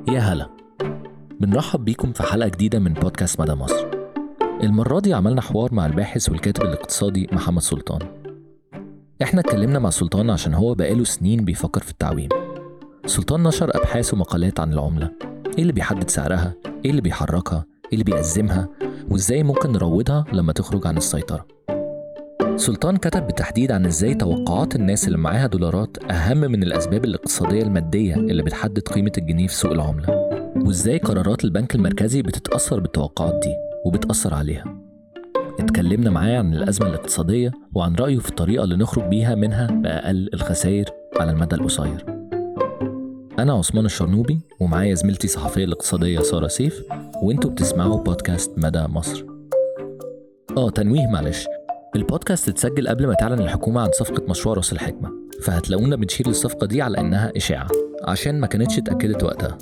يا هلا بنرحب بيكم في حلقة جديدة من بودكاست مدى مصر المرة دي عملنا حوار مع الباحث والكاتب الاقتصادي محمد سلطان احنا اتكلمنا مع سلطان عشان هو بقاله سنين بيفكر في التعويم سلطان نشر أبحاث ومقالات عن العملة ايه اللي بيحدد سعرها ايه اللي بيحركها ايه اللي بيأزمها وازاي ممكن نروضها لما تخرج عن السيطرة سلطان كتب بالتحديد عن ازاي توقعات الناس اللي معاها دولارات اهم من الاسباب الاقتصاديه الماديه اللي بتحدد قيمه الجنيه في سوق العمله وازاي قرارات البنك المركزي بتتاثر بالتوقعات دي وبتاثر عليها اتكلمنا معاه عن الازمه الاقتصاديه وعن رايه في الطريقه اللي نخرج بيها منها باقل الخسائر على المدى القصير انا عثمان الشرنوبي ومعايا زميلتي الصحفيه الاقتصاديه ساره سيف وانتوا بتسمعوا بودكاست مدى مصر اه تنويه معلش البودكاست اتسجل قبل ما تعلن الحكومة عن صفقة مشروع راس الحكمة فهتلاقونا بنشير الصفقة دي على إنها إشاعة عشان ما كانتش اتأكدت وقتها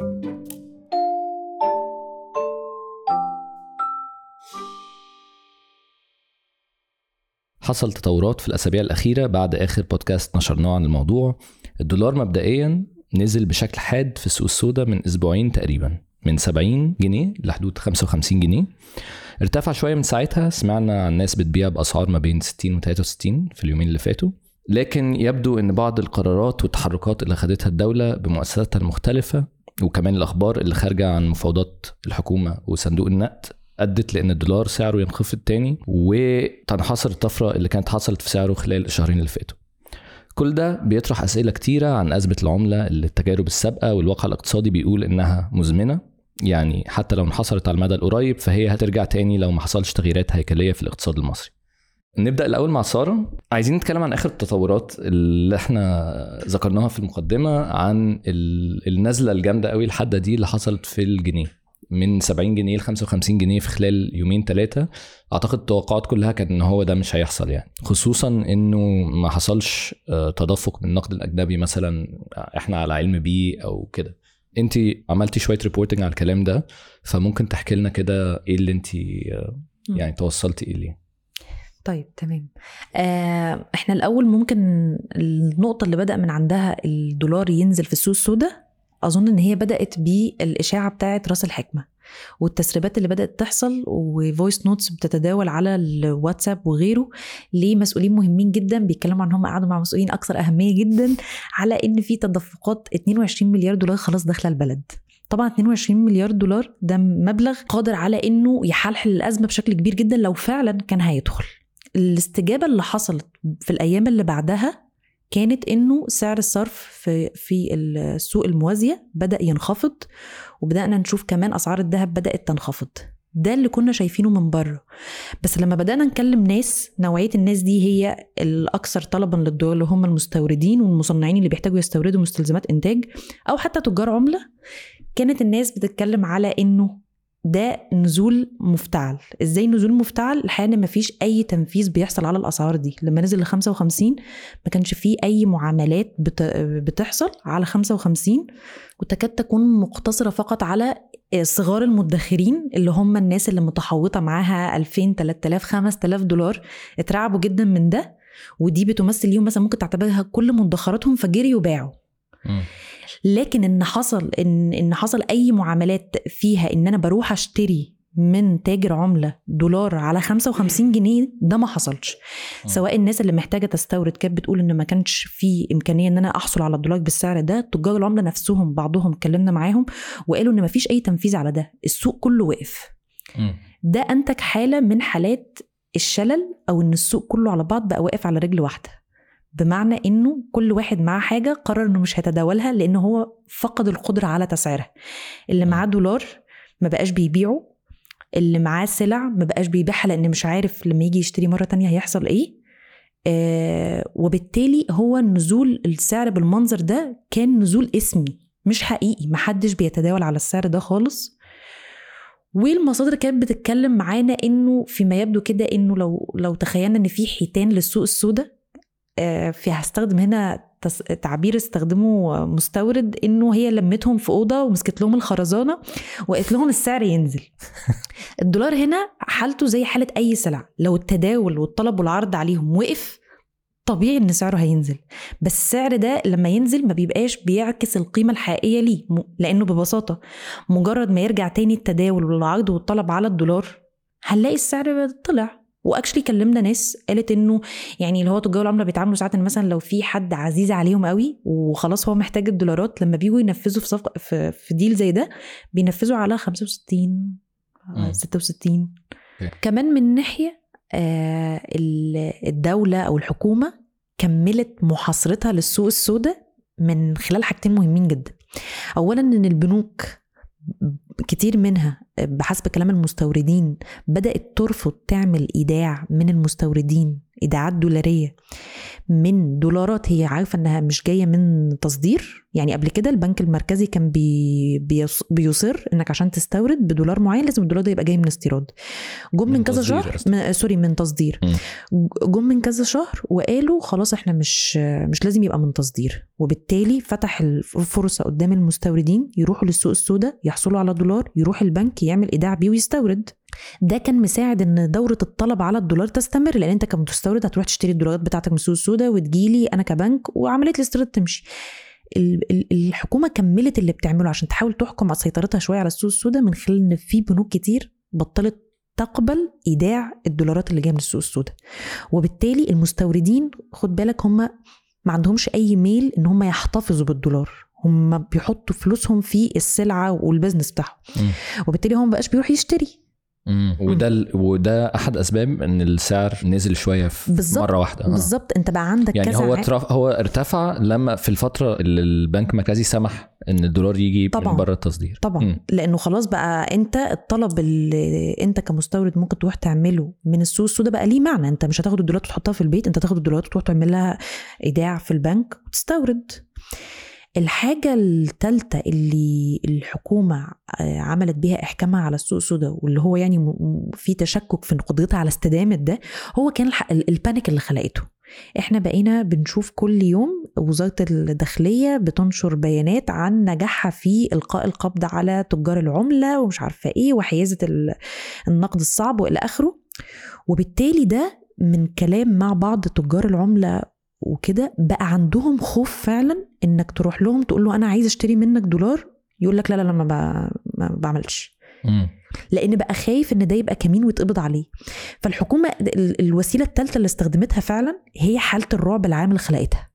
حصل تطورات في الأسابيع الأخيرة بعد آخر بودكاست نشرناه عن الموضوع الدولار مبدئيا نزل بشكل حاد في السوق السوداء من أسبوعين تقريبا من 70 جنيه لحدود 55 جنيه ارتفع شويه من ساعتها سمعنا عن ناس بتبيع باسعار ما بين 60 و 63 في اليومين اللي فاتوا لكن يبدو ان بعض القرارات والتحركات اللي خدتها الدوله بمؤسساتها المختلفه وكمان الاخبار اللي خارجه عن مفاوضات الحكومه وصندوق النقد ادت لان الدولار سعره ينخفض تاني وتنحصر الطفره اللي كانت حصلت في سعره خلال الشهرين اللي فاتوا كل ده بيطرح اسئله كتيره عن ازمه العمله اللي التجارب السابقه والواقع الاقتصادي بيقول انها مزمنه يعني حتى لو انحصرت على المدى القريب فهي هترجع تاني لو ما حصلش تغييرات هيكليه في الاقتصاد المصري نبدا الاول مع ساره عايزين نتكلم عن اخر التطورات اللي احنا ذكرناها في المقدمه عن النزله الجامده قوي الحاده دي اللي حصلت في الجنيه من 70 جنيه ل 55 جنيه في خلال يومين ثلاثه اعتقد التوقعات كلها كانت ان هو ده مش هيحصل يعني خصوصا انه ما حصلش آه، تدفق من النقد الاجنبي مثلا احنا على علم بيه او كده انت عملتي شويه ريبورتنج على الكلام ده فممكن تحكي لنا كده ايه اللي انت يعني توصلتي اليه طيب تمام آه احنا الاول ممكن النقطه اللي بدا من عندها الدولار ينزل في السوق السوداء اظن ان هي بدات بالاشاعه بتاعه راس الحكمه والتسريبات اللي بدات تحصل وفويس نوتس بتتداول على الواتساب وغيره لمسؤولين مهمين جدا بيتكلموا عن هم قعدوا مع مسؤولين اكثر اهميه جدا على ان في تدفقات 22 مليار دولار خلاص داخله البلد طبعا 22 مليار دولار ده مبلغ قادر على انه يحلحل الازمه بشكل كبير جدا لو فعلا كان هيدخل الاستجابه اللي حصلت في الايام اللي بعدها كانت انه سعر الصرف في في السوق الموازيه بدا ينخفض وبدانا نشوف كمان اسعار الذهب بدات تنخفض ده اللي كنا شايفينه من بره بس لما بدانا نكلم ناس نوعيه الناس دي هي الاكثر طلبا للدول اللي هم المستوردين والمصنعين اللي بيحتاجوا يستوردوا مستلزمات انتاج او حتى تجار عمله كانت الناس بتتكلم على انه ده نزول مفتعل ازاي نزول مفتعل الحقيقه ان مفيش اي تنفيذ بيحصل على الاسعار دي لما نزل ل 55 ما كانش فيه اي معاملات بتحصل على 55 وتكاد تكون مقتصره فقط على صغار المدخرين اللي هم الناس اللي متحوطه معاها 2000 3000 5000 دولار اترعبوا جدا من ده ودي بتمثل ليهم مثلا ممكن تعتبرها كل مدخراتهم فجري وباعوا لكن ان حصل ان ان حصل اي معاملات فيها ان انا بروح اشتري من تاجر عملة دولار على 55 جنيه ده ما حصلش سواء الناس اللي محتاجة تستورد كانت بتقول ان ما كانش في امكانية ان انا احصل على الدولار بالسعر ده تجار العملة نفسهم بعضهم اتكلمنا معاهم وقالوا ان ما فيش اي تنفيذ على ده السوق كله وقف ده انتج حالة من حالات الشلل او ان السوق كله على بعض بقى واقف على رجل واحده بمعنى انه كل واحد معاه حاجه قرر انه مش هيتداولها لان هو فقد القدره على تسعيرها اللي معاه دولار ما بقاش بيبيعه اللي معاه سلع ما بقاش بيبيعها لان مش عارف لما يجي يشتري مره تانية هيحصل ايه آه وبالتالي هو نزول السعر بالمنظر ده كان نزول اسمي مش حقيقي محدش بيتداول على السعر ده خالص والمصادر كانت بتتكلم معانا انه فيما يبدو كده انه لو لو تخيلنا ان في حيتان للسوق السوداء آه، في هستخدم هنا تعبير استخدمه مستورد انه هي لمتهم في اوضه ومسكت لهم الخرزانه وقالت لهم السعر ينزل الدولار هنا حالته زي حاله اي سلعه لو التداول والطلب والعرض عليهم وقف طبيعي ان سعره هينزل بس السعر ده لما ينزل ما بيبقاش بيعكس القيمه الحقيقيه ليه م- لانه ببساطه مجرد ما يرجع تاني التداول والعرض والطلب على الدولار هنلاقي السعر طلع واكشلي كلمنا ناس قالت انه يعني اللي هو تجار العمله بيتعاملوا ساعات إن مثلا لو في حد عزيز عليهم قوي وخلاص هو محتاج الدولارات لما بيجوا ينفذوا في صفقه في, في ديل زي ده بينفذوا على 65 آه، مم. 66 أوكي. كمان من ناحيه آه، ال- الدوله او الحكومه كملت محاصرتها للسوق السوداء من خلال حاجتين مهمين جدا اولا ان البنوك كتير منها بحسب كلام المستوردين بدأت ترفض تعمل إيداع من المستوردين إيداعات دولارية من دولارات هي عارفة إنها مش جاية من تصدير يعني قبل كده البنك المركزي كان بي بيص- بيصر إنك عشان تستورد بدولار معين لازم الدولار ده يبقى جاي من استيراد جم من من كذا تصدير شهر قصدك. من سوري من تصدير مم. جم من كذا شهر وقالوا خلاص احنا مش مش لازم يبقى من تصدير وبالتالي فتح الفرصه قدام المستوردين يروحوا للسوق السوداء يحصلوا على دولار يروح البنك يعمل ايداع بيه ويستورد ده كان مساعد ان دوره الطلب على الدولار تستمر لان انت كمستورد هتروح تشتري الدولارات بتاعتك من السوق السوداء وتجيلي انا كبنك وعمليه الاستيراد تمشي ال- ال- الحكومه كملت اللي بتعمله عشان تحاول تحكم على سيطرتها شويه على السوق السوداء من خلال ان في بنوك كتير بطلت تقبل ايداع الدولارات اللي جايه من السوق السوداء وبالتالي المستوردين خد بالك هم ما عندهمش اي ميل ان هم يحتفظوا بالدولار هم بيحطوا فلوسهم في السلعه والبزنس بتاعهم مم. وبالتالي هو ما بقاش بيروح يشتري مم. وده ال- وده احد اسباب ان السعر نزل شويه في بالظبط. مره واحده آه. بالظبط انت بقى عندك يعني كذا هو عام- اترف... هو ارتفع لما في الفتره اللي البنك المركزي سمح ان الدولار يجي طبعاً. من بره التصدير طبعا مم. لانه خلاص بقى انت الطلب اللي انت كمستورد ممكن تروح تعمله من السوق السوداء بقى ليه معنى انت مش هتاخد الدولارات وتحطها في البيت انت تاخد الدولارات وتروح تعمل لها ايداع في البنك وتستورد الحاجة الثالثة اللي الحكومة آه، عملت بيها إحكامها على السوق السوداء واللي هو يعني م- م- في تشكك في قدرتها على استدامة ده هو كان الح- ال- البانيك اللي خلقته احنا بقينا بنشوف كل يوم وزارة الداخلية بتنشر بيانات عن نجاحها في إلقاء القبض على تجار العملة ومش عارفة ايه وحيازة ال- النقد الصعب وإلى آخره وبالتالي ده من كلام مع بعض تجار العملة وكده بقى عندهم خوف فعلا انك تروح لهم تقول له انا عايز اشتري منك دولار يقول لك لا لا لا ما, ب- ما بعملش مم. لان بقى خايف ان ده يبقى كمين ويتقبض عليه فالحكومه ال- الوسيله الثالثه اللي استخدمتها فعلا هي حاله الرعب العام اللي خلقتها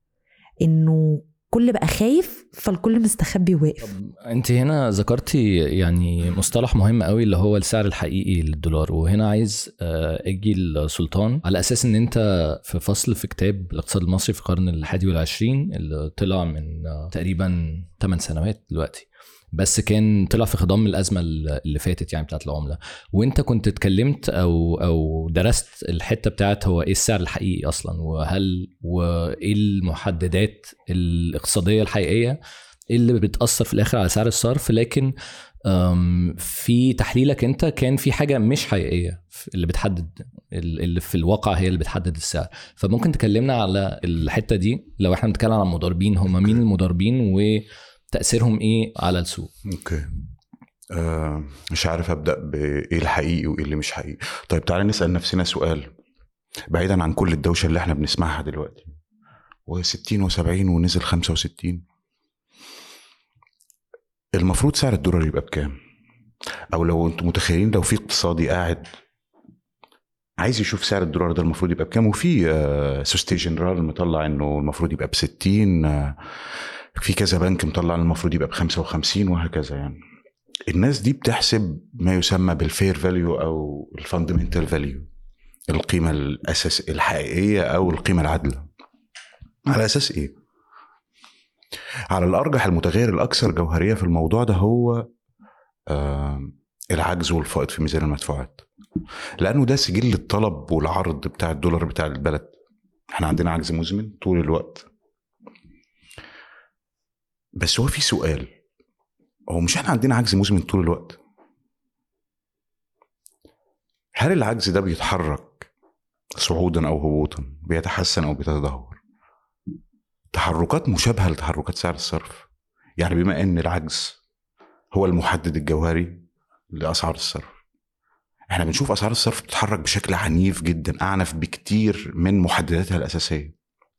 انه كل بقى خايف فالكل مستخبي وواقف انت هنا ذكرتي يعني مصطلح مهم قوي اللي هو السعر الحقيقي للدولار وهنا عايز آه، اجي السلطان على اساس ان انت في فصل في كتاب الاقتصاد المصري في القرن الحادي والعشرين اللي طلع من آه، تقريبا 8 سنوات دلوقتي بس كان طلع في خضم الازمه اللي فاتت يعني بتاعت العمله وانت كنت اتكلمت او او درست الحته بتاعت هو ايه السعر الحقيقي اصلا وهل وايه المحددات الاقتصاديه الحقيقيه اللي بتاثر في الاخر على سعر الصرف لكن أم، في تحليلك انت كان في حاجه مش حقيقيه اللي بتحدد اللي في الواقع هي اللي بتحدد السعر فممكن تكلمنا على الحته دي لو احنا بنتكلم عن المضاربين هم مين المضاربين وتاثيرهم ايه على السوق اوكي آه مش عارف ابدا بايه الحقيقي وايه اللي مش حقيقي طيب تعالى نسال نفسنا سؤال بعيدا عن كل الدوشه اللي احنا بنسمعها دلوقتي و60 و70 ونزل 65 المفروض سعر الدولار يبقى بكام او لو انتم متخيلين لو في اقتصادي قاعد عايز يشوف سعر الدولار ده المفروض يبقى بكام وفي آه سوستي جنرال مطلع انه المفروض يبقى ب 60 آه في كذا بنك مطلع إنه المفروض يبقى ب 55 وهكذا يعني الناس دي بتحسب ما يسمى بالفير فاليو او الفاندمنتال فاليو القيمه الاساس الحقيقيه او القيمه العادله على اساس ايه على الارجح المتغير الاكثر جوهريه في الموضوع ده هو آه العجز والفائض في ميزان المدفوعات لانه ده سجل الطلب والعرض بتاع الدولار بتاع البلد احنا عندنا عجز مزمن طول الوقت بس هو في سؤال هو مش احنا عندنا عجز مزمن طول الوقت هل العجز ده بيتحرك صعودا او هبوطا بيتحسن او بيتدهور تحركات مشابهه لتحركات سعر الصرف يعني بما ان العجز هو المحدد الجوهري لاسعار الصرف احنا بنشوف اسعار الصرف بتتحرك بشكل عنيف جدا اعنف بكتير من محدداتها الاساسيه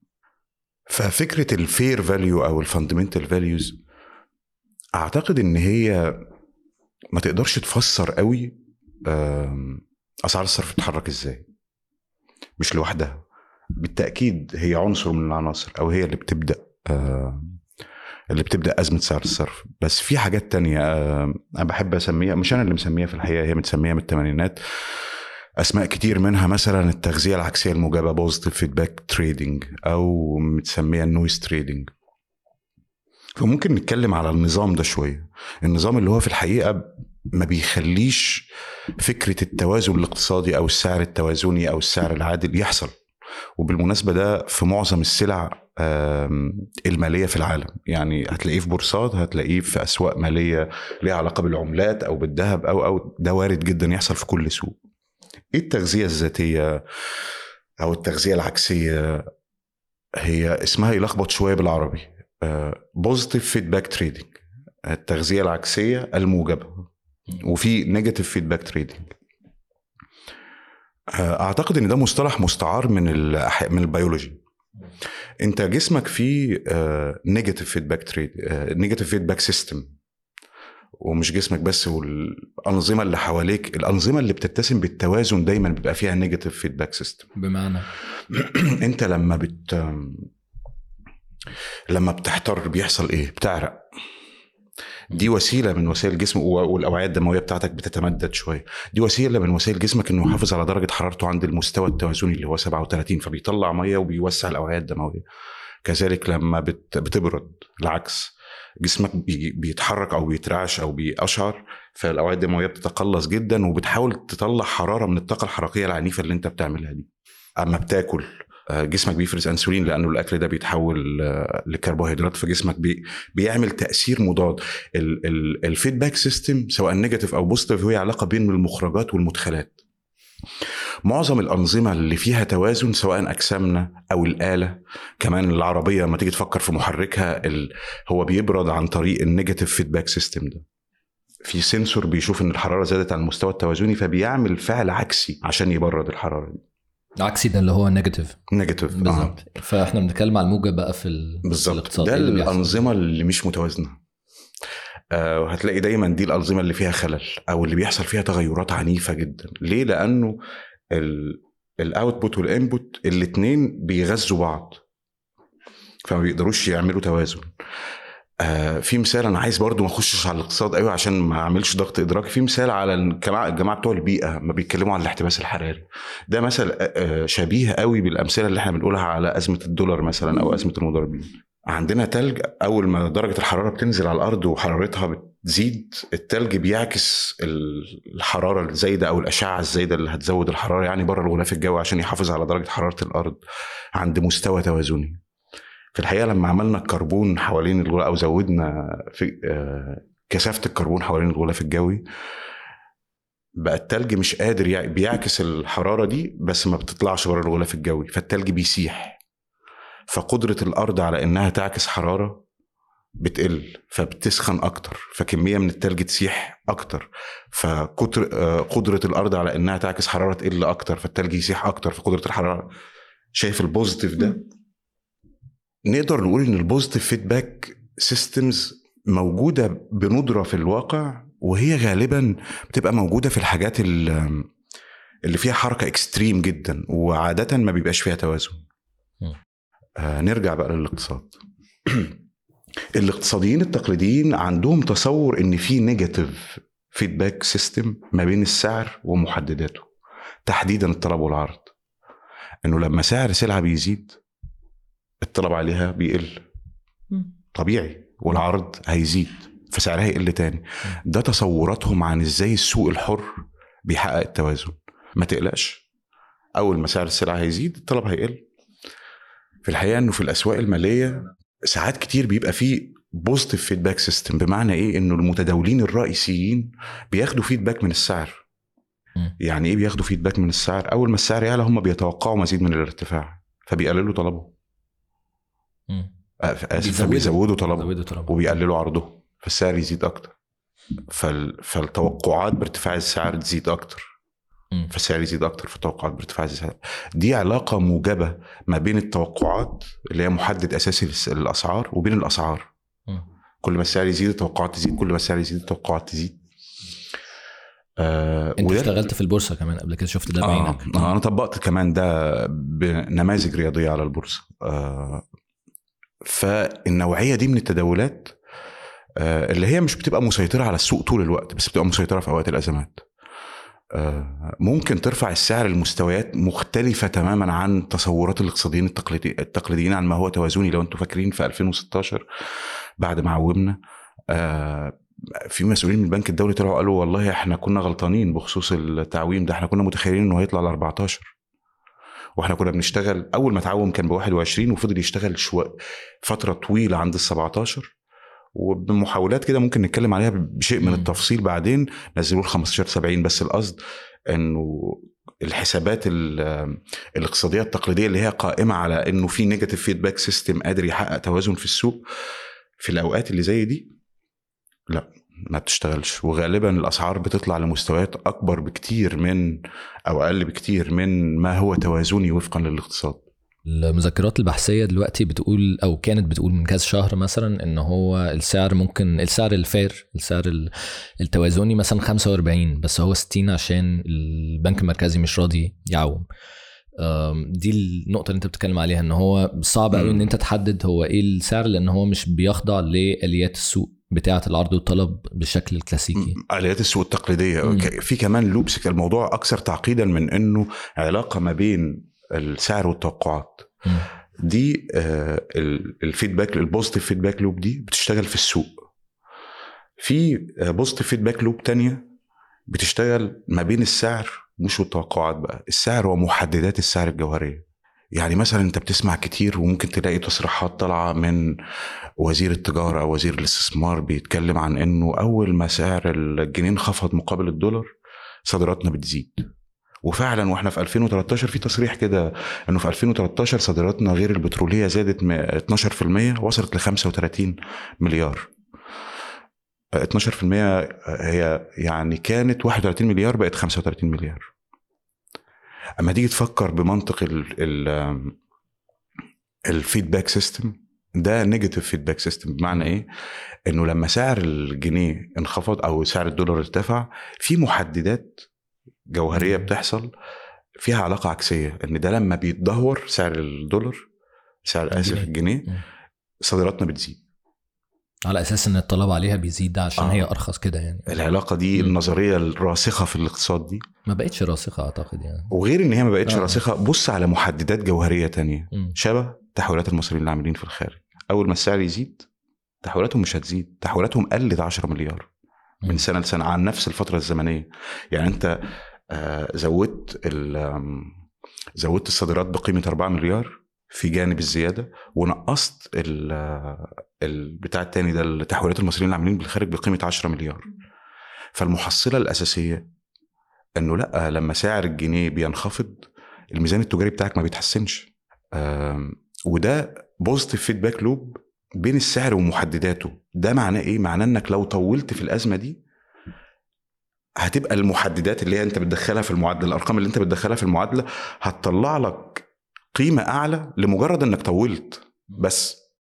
ففكره الفير فاليو او الفاندمنتال فاليوز اعتقد ان هي ما تقدرش تفسر قوي آم، اسعار الصرف بتتحرك ازاي مش لوحدها بالتاكيد هي عنصر من العناصر او هي اللي بتبدا آم، اللي بتبدا ازمه سعر الصرف بس في حاجات تانية آم، انا بحب اسميها مش انا اللي مسميها في الحقيقه هي متسميه من الثمانينات اسماء كتير منها مثلا التغذيه العكسيه الموجبه بوزيتيف فيدباك تريدنج او متسميه النويز تريدنج فممكن نتكلم على النظام ده شويه النظام اللي هو في الحقيقه ما بيخليش فكره التوازن الاقتصادي او السعر التوازني او السعر العادل يحصل وبالمناسبه ده في معظم السلع آم، الماليه في العالم يعني هتلاقيه في بورصات هتلاقيه في اسواق ماليه ليها علاقه بالعملات او بالذهب او او ده وارد جدا يحصل في كل سوق ايه التغذيه الذاتيه او التغذيه العكسيه هي اسمها يلخبط شويه بالعربي بوزيتيف فيدباك تريدنج التغذيه العكسيه الموجبه وفي نيجاتيف فيدباك تريدنج اعتقد ان ده مصطلح مستعار من الأح- من البيولوجي انت جسمك فيه نيجاتيف فيدباك تريد نيجاتيف فيدباك سيستم ومش جسمك بس والانظمه اللي حواليك الانظمه اللي بتتسم بالتوازن دايما بيبقى فيها نيجاتيف فيدباك سيستم بمعنى انت لما بت لما بتحتر بيحصل ايه بتعرق دي وسيله من وسائل الجسم والاوعيه الدمويه بتاعتك بتتمدد شويه دي وسيله من وسائل جسمك انه يحافظ على درجه حرارته عند المستوى التوازني اللي هو 37 فبيطلع ميه وبيوسع الاوعيه الدمويه كذلك لما بت... بتبرد العكس جسمك بي... بيتحرك او بيترعش او بيقشعر فالاوعيه الدمويه بتتقلص جدا وبتحاول تطلع حراره من الطاقه الحركيه العنيفه اللي انت بتعملها دي اما بتاكل آه، جسمك بيفرز انسولين لانه الاكل ده بيتحول آه، لكربوهيدرات فجسمك بي بيعمل تاثير مضاد ال- ال- الفيدباك سيستم سواء نيجاتيف او بوزيتيف هي علاقه بين المخرجات والمدخلات معظم الانظمه اللي فيها توازن سواء اجسامنا او الاله كمان العربيه لما تيجي تفكر في محركها ال... هو بيبرد عن طريق النيجاتيف فيدباك سيستم ده في سنسور بيشوف ان الحراره زادت عن المستوى التوازني فبيعمل فعل عكسي عشان يبرد الحراره دي عكسي ده اللي هو نيجاتيف نيجاتيف بالظبط فاحنا بنتكلم على الموجب بقى في, ال... في بالظبط الاقتصاد ده إيه اللي بيحصل؟ الانظمه اللي مش متوازنه آه، وهتلاقي دايما دي الانظمه اللي فيها خلل او اللي بيحصل فيها تغيرات عنيفه جدا ليه لانه الاوتبوت والانبوت الاثنين بيغذوا بعض فما بيقدروش يعملوا توازن آه في مثال انا عايز برضو ما اخشش على الاقتصاد قوي عشان ما اعملش ضغط ادراكي في مثال على الجماعه الجماعه بتوع البيئه ما بيتكلموا عن الاحتباس الحراري ده مثل آه، آه، شبيه قوي بالامثله اللي احنا بنقولها على ازمه الدولار مثلا او ازمه المضاربين عندنا تلج اول ما درجه الحراره بتنزل على الارض وحرارتها بتزيد التلج بيعكس الحراره الزايده او الاشعه الزايده اللي هتزود الحراره يعني بره الغلاف الجوي عشان يحافظ على درجه حراره الارض عند مستوى توازني في الحقيقه لما عملنا الكربون حوالين الغلاف او زودنا في آه، كثافه الكربون حوالين الغلاف الجوي بقى التلج مش قادر يع- بيعكس الحراره دي بس ما بتطلعش بره الغلاف الجوي فالتلج بيسيح فقدره الارض على انها تعكس حراره بتقل فبتسخن اكتر فكميه من التلج تسيح اكتر فقدر آه، قدره الارض على انها تعكس حراره تقل اكتر فالتلج يسيح اكتر فقدره الحراره شايف البوزيتيف ده نقدر نقول ان البوزيتيف فيدباك سيستمز موجوده بندره في الواقع وهي غالبا بتبقى موجوده في الحاجات ال- اللي فيها حركه اكستريم جدا وعاده ما بيبقاش فيها توازن مم. آه نرجع بقى للاقتصاد الاقتصاديين التقليديين عندهم تصور ان في نيجاتيف فيدباك سيستم ما بين السعر ومحدداته تحديدا الطلب والعرض انه لما سعر سلعه بيزيد الطلب عليها بيقل مم. طبيعي والعرض هيزيد فسعرها هيقل تاني ده تصوراتهم عن ازاي السوق الحر بيحقق التوازن ما تقلقش اول ما سعر السلعه هيزيد الطلب هيقل في الحقيقه انه في الاسواق الماليه ساعات كتير بيبقى فيه بوزيتيف فيدباك سيستم بمعنى ايه انه المتداولين الرئيسيين بياخدوا فيدباك من السعر مم. يعني ايه بياخدوا فيدباك من السعر اول ما السعر يعلى هم بيتوقعوا مزيد من الارتفاع فبيقللوا طلبهم مم. آه، اسف بيزودوا. فبيزودوا طلبهم زودوا طلب وبيقللوا عرضه فالسعر يزيد اكتر فال... فالتوقعات بارتفاع السعر تزيد اكتر مم. فالسعر يزيد اكتر في التوقعات بارتفاع السعر دي علاقه موجبه ما بين التوقعات اللي هي محدد اساسي للس- للاسعار وبين الاسعار مم. كل ما السعر يزيد التوقعات تزيد كل ما السعر يزيد التوقعات تزيد آه انت وده- اشتغلت في البورصه كمان قبل كده شفت ده آه بعينك آه انا طبقت كمان ده بنماذج رياضيه على البورصه آه فالنوعيه دي من التداولات آه اللي هي مش بتبقى مسيطره على السوق طول الوقت بس بتبقى مسيطره في اوقات الازمات آه ممكن ترفع السعر لمستويات مختلفة تماما عن تصورات الاقتصاديين التقليدي التقليديين عن ما هو توازني لو انتم فاكرين في 2016 بعد ما عومنا آه في مسؤولين من البنك الدولي طلعوا قالوا والله احنا كنا غلطانين بخصوص التعويم ده احنا كنا متخيلين انه هيطلع ل 14 واحنا كنا بنشتغل اول ما تعوم كان ب 21 وفضل يشتغل شو فتره طويله عند ال 17 وبمحاولات كده ممكن نتكلم عليها بشيء من مم. التفصيل بعدين نزلوه ل 15 70 بس القصد انه الحسابات ال- الاقتصاديه التقليديه اللي هي قائمه على انه في نيجاتيف فيدباك سيستم قادر يحقق توازن في السوق في الاوقات اللي زي دي لا ما بتشتغلش وغالبا الاسعار بتطلع لمستويات اكبر بكتير من او اقل بكتير من ما هو توازني وفقا للاقتصاد المذكرات البحثيه دلوقتي بتقول او كانت بتقول من كذا شهر مثلا ان هو السعر ممكن السعر الفير السعر ال- التوازني مثلا 45 بس هو 60 عشان البنك المركزي مش راضي يعوم أم، دي النقطة اللي انت بتتكلم عليها ان هو صعب قوي ان انت تحدد هو ايه السعر لان هو مش بيخضع لآليات السوق بتاعة العرض والطلب بالشكل الكلاسيكي آليات السوق التقليدية مم. ك- في كمان لوبس الموضوع أكثر تعقيدا من أنه علاقة ما بين السعر والتوقعات مم. دي آه، ال- الفيدباك البوزيتيف فيدباك لوب دي بتشتغل في السوق في بوزيتيف فيدباك لوب تانية بتشتغل ما بين السعر مش والتوقعات بقى السعر ومحددات السعر الجوهرية يعني مثلا انت بتسمع كتير وممكن تلاقي تصريحات طالعة من وزير التجارة أو وزير الاستثمار بيتكلم عن انه اول ما سعر الجنيه انخفض مقابل الدولار صادراتنا بتزيد وفعلا واحنا في 2013 في تصريح كده انه في 2013 صادراتنا غير البتروليه زادت م- 12% وصلت ل 35 مليار 12% هي يعني كانت 31 مليار بقت 35 مليار اما تيجي تفكر بمنطق ال ال الفيدباك سيستم ده نيجاتيف فيدباك سيستم بمعنى ايه انه لما سعر الجنيه انخفض او سعر الدولار ارتفع في محددات جوهريه بتحصل فيها علاقه عكسيه ان ده لما بيتدهور سعر الدولار سعر اسف الجنيه. الجنيه مم. صادراتنا بتزيد على اساس ان الطلب عليها بيزيد ده عشان آه. هي ارخص كده يعني العلاقه دي مم. النظريه الراسخه في الاقتصاد دي ما بقتش راسخه اعتقد يعني وغير ان هي ما بقتش آه. راسخه بص على محددات جوهريه تانية مم. شبه تحويلات المصريين اللي عاملين في الخارج اول ما السعر يزيد تحويلاتهم مش هتزيد تحويلاتهم قلت 10 مليار مم. من سنه لسنه عن نفس الفتره الزمنيه يعني انت آه، زودت ال- آم، زودت الصادرات بقيمه 4 مليار في جانب الزياده ونقصت ال- آه، البتاع التاني ده التحويلات المصريين اللي عاملين بالخارج بقيمه 10 مليار فالمحصله الاساسيه انه لا لما سعر الجنيه بينخفض الميزان التجاري بتاعك ما بيتحسنش آم، وده بوزيتيف فيدباك لوب بين السعر ومحدداته ده معناه ايه معناه انك لو طولت في الازمه دي هتبقى المحددات اللي هي انت بتدخلها في المعادله الارقام اللي انت بتدخلها في المعادله هتطلع لك قيمه اعلى لمجرد انك طولت بس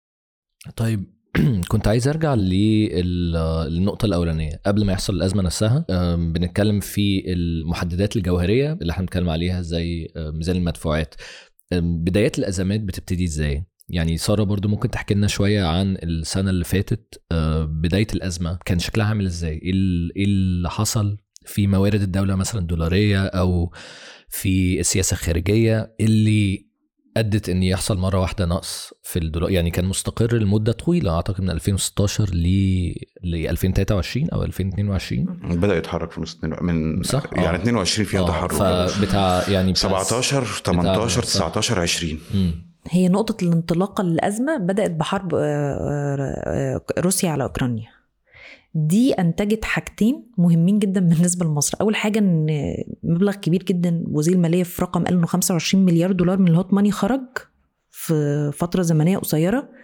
طيب كنت عايز ارجع لل- للنقطه الاولانيه قبل ما يحصل الازمه نفسها أم، بنتكلم في المحددات الجوهريه اللي احنا بنتكلم عليها زي أم، ميزان المدفوعات أم، بدايات الازمات بتبتدي ازاي يعني ساره برضو ممكن تحكي لنا شويه عن السنه اللي فاتت أه، بدايه الازمه كان شكلها عامل ازاي ايه ال- إيه اللي حصل في موارد الدوله مثلا الدولاريه او في السياسه الخارجيه اللي ادت ان يحصل مره واحده نقص في الدولار يعني كان مستقر لمده طويله اعتقد من 2016 ل ل 2023 او 2022 بدا يتحرك في نص اتنين- من صح؟ آه. يعني 22 فيها آه، تحرك فبتاع يعني بتاع 17 18 صح. 19 20 مم. هي نقطة الانطلاقة للأزمة بدأت بحرب آه، آه، آه، روسيا على أوكرانيا دي أنتجت حاجتين مهمين جدا بالنسبة لمصر أول حاجة أن مبلغ كبير جدا وزير المالية في رقم قال أنه 25 مليار دولار من الهوت ماني خرج في فترة زمنية قصيرة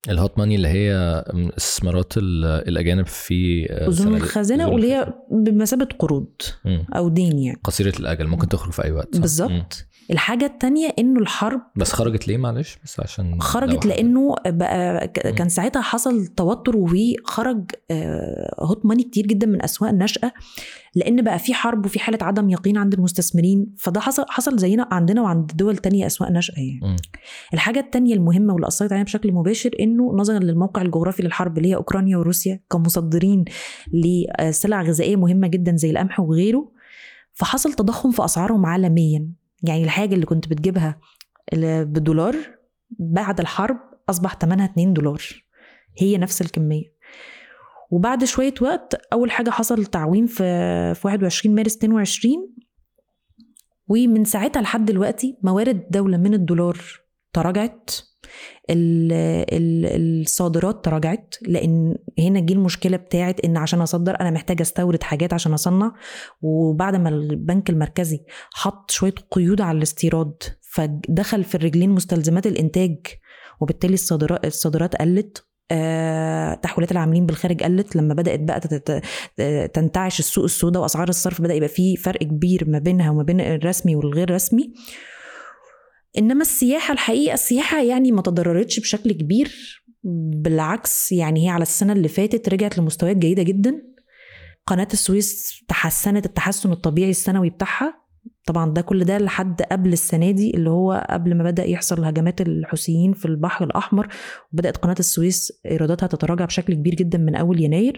الهوت ماني اللي هي استثمارات ال- الاجانب في آه، اذون صناديق- الخزانه أذون واللي الخزانة. هي بمثابه قروض مم. او دين يعني قصيره الاجل ممكن تخرج في اي وقت صح؟ مم. بالظبط الحاجه التانية انه الحرب بس خرجت ليه معلش بس عشان خرجت لو- لانه بقى ك- مم. كان ساعتها حصل توتر وخرج آه، هوت ماني كتير جدا من اسواق النشأة لان بقى في حرب وفي حاله عدم يقين عند المستثمرين فده حصل حصل زينا عندنا وعند دول تانية اسواق نشأة يعني مم. الحاجه التانية المهمه واللي اثرت علينا بشكل مباشر انه نظرا للموقع الجغرافي للحرب اللي هي اوكرانيا وروسيا كمصدرين لسلع غذائيه مهمه جدا زي القمح وغيره فحصل تضخم في اسعارهم عالميا يعني الحاجه اللي كنت بتجيبها ال- بدولار بعد الحرب اصبح ثمنها 2 دولار هي نفس الكميه وبعد شويه وقت اول حاجه حصل تعويم في في 21 مارس 22 ومن ساعتها لحد دلوقتي موارد الدوله من الدولار تراجعت ال- ال- الصادرات تراجعت لان هنا جه المشكله بتاعت ان عشان اصدر انا محتاجه استورد حاجات عشان اصنع وبعد ما البنك المركزي حط شويه قيود على الاستيراد فدخل في الرجلين مستلزمات الانتاج وبالتالي الصادرات الصادرات قلت آه، تحويلات العاملين بالخارج قلت لما بدات بقى تت- تت- تنتعش السوق السوداء واسعار الصرف بدا يبقى فيه فرق كبير ما بينها وما بين الرسمي والغير رسمي انما السياحه الحقيقه السياحه يعني ما تضررتش بشكل كبير بالعكس يعني هي على السنه اللي فاتت رجعت لمستويات جيده جدا قناه السويس تحسنت التحسن الطبيعي السنوي بتاعها طبعا ده كل ده لحد قبل السنه دي اللي هو قبل ما بدا يحصل هجمات الحوثيين في البحر الاحمر وبدات قناه السويس ايراداتها تتراجع بشكل كبير جدا من اول يناير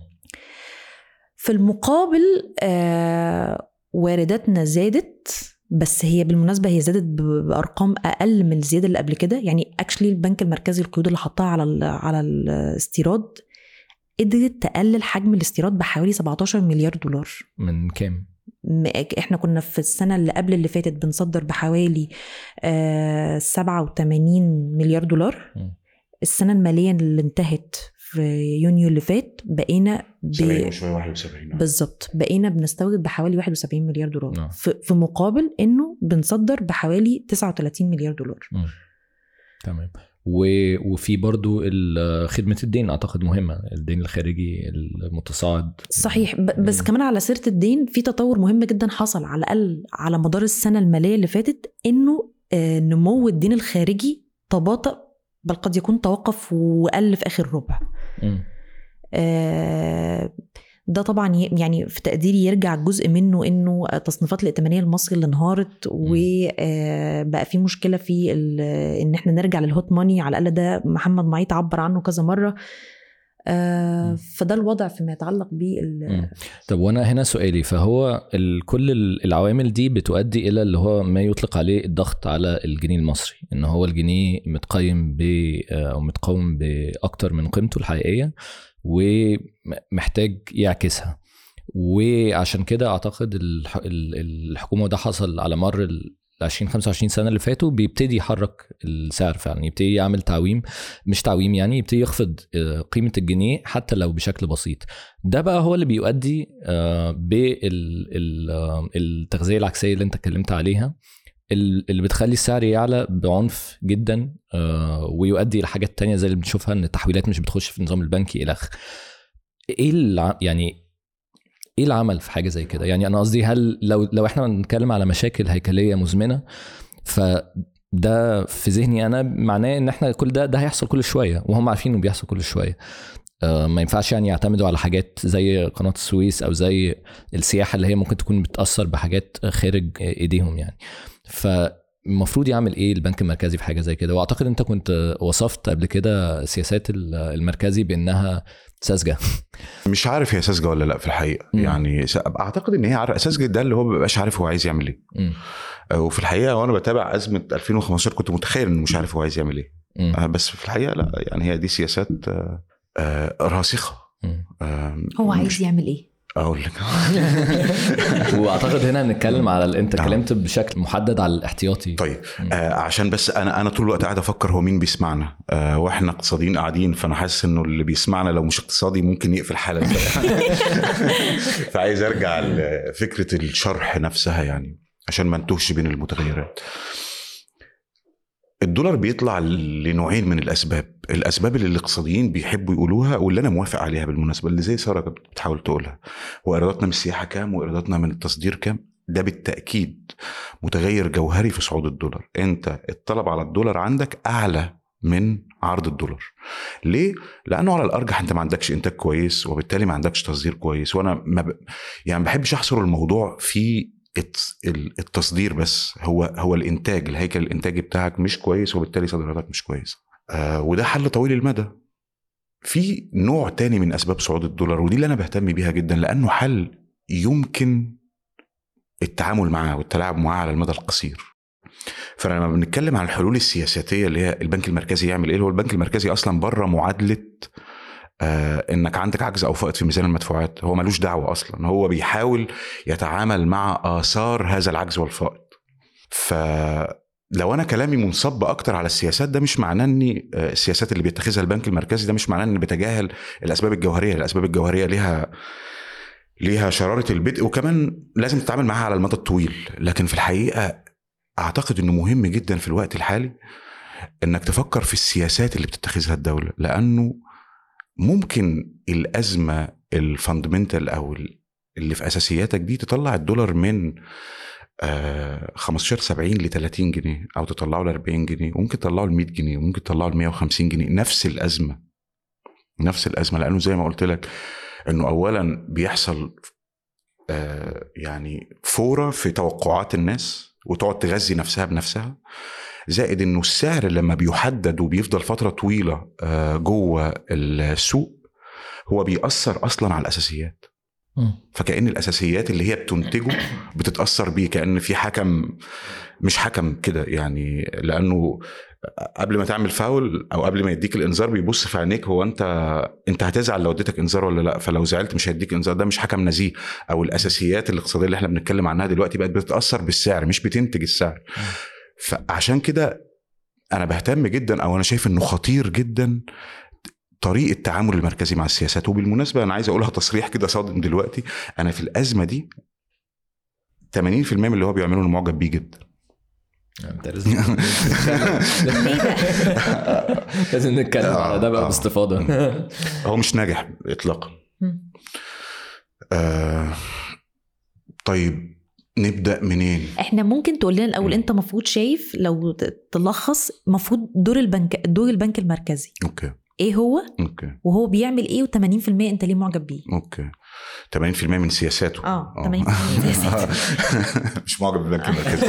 في المقابل آه وارداتنا زادت بس هي بالمناسبه هي زادت ب- بارقام اقل من الزياده اللي قبل كده يعني اكشلي البنك المركزي القيود اللي حطها على ال على الاستيراد قدرت تقلل حجم الاستيراد بحوالي 17 مليار دولار من كام؟ م- احنا كنا في السنه اللي قبل اللي فاتت بنصدر بحوالي آه 87 مليار دولار مم. السنه الماليه اللي انتهت في يونيو اللي فات بقينا ب... 70 وشويه 71 بالظبط بقينا بنستورد بحوالي 71 مليار دولار نعم. في, في مقابل انه بنصدر بحوالي 39 مليار دولار مم. تمام و... وفي برضو ال- خدمة الدين أعتقد مهمة الدين الخارجي المتصاعد صحيح ب- بس مم. كمان على سيره الدين في تطور مهم جدا حصل على الاقل على مدار السنه الماليه اللي فاتت انه آه، نمو الدين الخارجي تباطأ بل قد يكون توقف وقل في اخر ربع مم. آه، ده طبعا ي- يعني في تقديري يرجع جزء منه انه تصنيفات الائتمانيه المصري اللي انهارت وبقى في مشكله في ال- ان احنا نرجع للهوت ماني على الاقل ده محمد معيط عبر عنه كذا مره آه، مم. فده الوضع فيما يتعلق بال مم. طب وانا هنا سؤالي فهو ال- كل ال- العوامل دي بتؤدي الى اللي هو ما يطلق عليه الضغط على الجنيه المصري ان هو الجنيه متقيم ب او متقوم باكتر من قيمته الحقيقيه ومحتاج يعكسها وعشان كده اعتقد الح- ال- الحكومه وده حصل على مر ال 20 25 سنه اللي فاتوا بيبتدي يحرك السعر فعلا يبتدي يعمل تعويم مش تعويم يعني يبتدي يخفض آه، قيمه الجنيه حتى لو بشكل بسيط ده بقى هو اللي بيؤدي بالتغذيه العكسيه اللي انت اتكلمت عليها ال- اللي بتخلي السعر يعلى بعنف جدا آه، ويؤدي لحاجات تانية زي اللي بنشوفها ان التحويلات مش بتخش في النظام البنكي الى اخره ايه الع... يعني ايه العمل في حاجه زي كده يعني انا قصدي هل لو لو احنا بنتكلم على مشاكل هيكليه مزمنه فده في ذهني انا معناه ان احنا كل ده ده هيحصل كل شويه وهم عارفين انه بيحصل كل شويه آه، ما ينفعش يعني يعتمدوا على حاجات زي قناه السويس او زي السياحه اللي هي ممكن تكون بتاثر بحاجات خارج ايديهم يعني فالمفروض يعمل ايه البنك المركزي في حاجه زي كده واعتقد انت كنت وصفت قبل كده سياسات المركزي بانها ساذجه مش عارف هي ساذجه ولا لا في الحقيقه مم. يعني س- اعتقد ان هي عارف ساذجه ده اللي هو ما بيبقاش عارف هو عايز يعمل ايه مم. آه، وفي الحقيقه وانا بتابع ازمه 2015 كنت متخيل انه مش عارف هو عايز يعمل ايه مم. آه، بس في الحقيقه لا يعني هي دي سياسات آه، آه، راسخه مم. آه، هو مش- عايز يعمل ايه اقول لك واعتقد هنا هنتكلم على ال- انت نعم. اتكلمت بشكل محدد على الاحتياطي طيب مم. آه عشان بس انا انا طول الوقت قاعد افكر هو مين بيسمعنا آه واحنا اقتصاديين قاعدين فانا حاسس انه اللي بيسمعنا لو مش اقتصادي ممكن يقفل حاله فعايز ارجع لفكره الشرح نفسها يعني عشان ما نتوهش بين المتغيرات الدولار بيطلع لنوعين من الاسباب الاسباب اللي الاقتصاديين بيحبوا يقولوها واللي انا موافق عليها بالمناسبه اللي زي ساره كانت بتحاول تقولها وايراداتنا من السياحه كام وايراداتنا من التصدير كام ده بالتاكيد متغير جوهري في صعود الدولار انت الطلب على الدولار عندك اعلى من عرض الدولار ليه لانه على الارجح انت ما عندكش انتاج كويس وبالتالي ما عندكش تصدير كويس وانا ما ب... يعني ما بحبش احصر الموضوع في الت- ال- التصدير بس هو هو الانتاج الهيكل الانتاجي بتاعك مش كويس وبالتالي صادراتك مش كويسه آه وده حل طويل المدى في نوع تاني من اسباب صعود الدولار ودي اللي انا بهتم بيها جدا لانه حل يمكن التعامل معاه والتلاعب معاه على المدى القصير فلما بنتكلم عن الحلول السياساتيه اللي هي البنك المركزي يعمل ايه هو البنك المركزي اصلا بره معادله آه انك عندك عجز او فائض في ميزان المدفوعات هو ملوش دعوه اصلا هو بيحاول يتعامل مع اثار هذا العجز والفائض فلو انا كلامي منصب اكتر على السياسات ده مش معناه اني آه، السياسات اللي بيتخذها البنك المركزي ده مش معناه اني بتجاهل الاسباب الجوهريه الاسباب الجوهريه ليها ليها شراره البدء وكمان لازم تتعامل معاها على المدى الطويل لكن في الحقيقه اعتقد انه مهم جدا في الوقت الحالي انك تفكر في السياسات اللي بتتخذها الدوله لانه ممكن الازمه الفاندمنتال او ال- اللي في اساسياتك دي تطلع الدولار من آه 15 70 ل 30 جنيه او تطلعه ل 40 جنيه وممكن تطلعه ل 100 جنيه وممكن تطلعه ل 150 جنيه نفس الازمه نفس الازمه لانه زي ما قلت لك انه اولا بيحصل آه يعني فوره في توقعات الناس وتقعد تغذي نفسها بنفسها زائد انه السعر لما بيحدد وبيفضل فتره طويله آه، جوه السوق هو بيأثر اصلا على الاساسيات مم. فكأن الاساسيات اللي هي بتنتجه بتتأثر بيه كأن في حكم مش حكم كده يعني لانه قبل ما تعمل فاول او قبل ما يديك الانذار بيبص في عينيك هو انت انت هتزعل لو اديتك انذار ولا لا فلو زعلت مش هيديك انذار ده مش حكم نزيه او الاساسيات الاقتصاديه اللي احنا بنتكلم عنها دلوقتي بقت بتتاثر بالسعر مش بتنتج السعر فعشان كده انا بهتم جدا او انا شايف انه خطير جدا طريقه التعامل المركزي مع السياسات وبالمناسبه انا عايز اقولها تصريح كده صادم دلوقتي انا في الازمه دي 80% من اللي هو بيعمله انا معجب بيه جدا انت لازم ليه بقى؟ لازم نتكلم على ده بقى آه. باستفاضه هو مش ناجح اطلاقا مم. آه طيب نبدا منين احنا ممكن تقول لنا الاول مم. انت المفروض شايف لو ت- تلخص المفروض دور البنك دور البنك المركزي اوكي ايه هو اوكي وهو بيعمل ايه و80% انت ليه معجب بيه اوكي 80% من سياساته اه 80% من سياساته. مش معجب بالبنك المركزي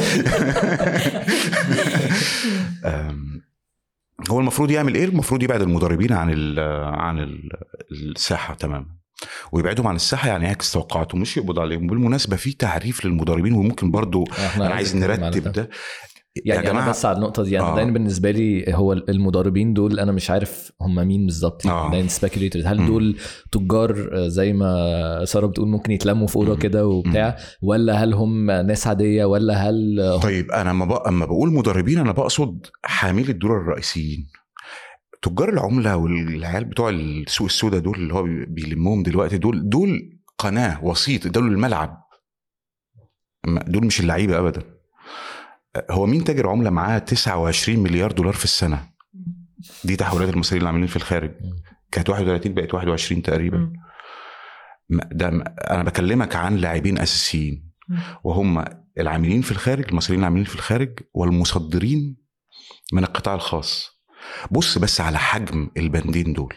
أم، هو المفروض يعمل ايه؟ المفروض يبعد المضاربين عن ال عن ال الساحه تماما ويبعدهم عن الساحه يعني يعكس توقعاتهم مش يقبض عليهم بالمناسبه في تعريف للمضاربين وممكن برضو احنا انا عايز نتكلم على نرتب ده يعني انا بس على النقطه دي انا آه. دايما بالنسبه لي هو المضاربين دول انا مش عارف هم مين بالظبط آه. دايما سبيكيوليترز هل مم. دول تجار آه، زي ما ساره بتقول ممكن يتلموا في اوضه مم. كده وبتاع ولا هل هم ناس عاديه ولا هل هم طيب انا لما بق... اما بقول مضاربين انا بقصد حاملي الدولار الرئيسيين تجار العمله والعيال بتوع السوق السوداء دول اللي هو بي- بيلمهم دلوقتي دول دول قناه وسيط دول الملعب أما دول مش اللعيبه ابدا هو مين تاجر عمله معاه 29 مليار دولار في السنه دي تحويلات المصريين اللي عاملين في الخارج مم. كانت 31 بقت 21 تقريبا مم. ما- ده انا بكلمك عن لاعبين اساسيين مم. وهم العاملين في الخارج المصريين العاملين في الخارج والمصدرين من القطاع الخاص بص بس على حجم البندين دول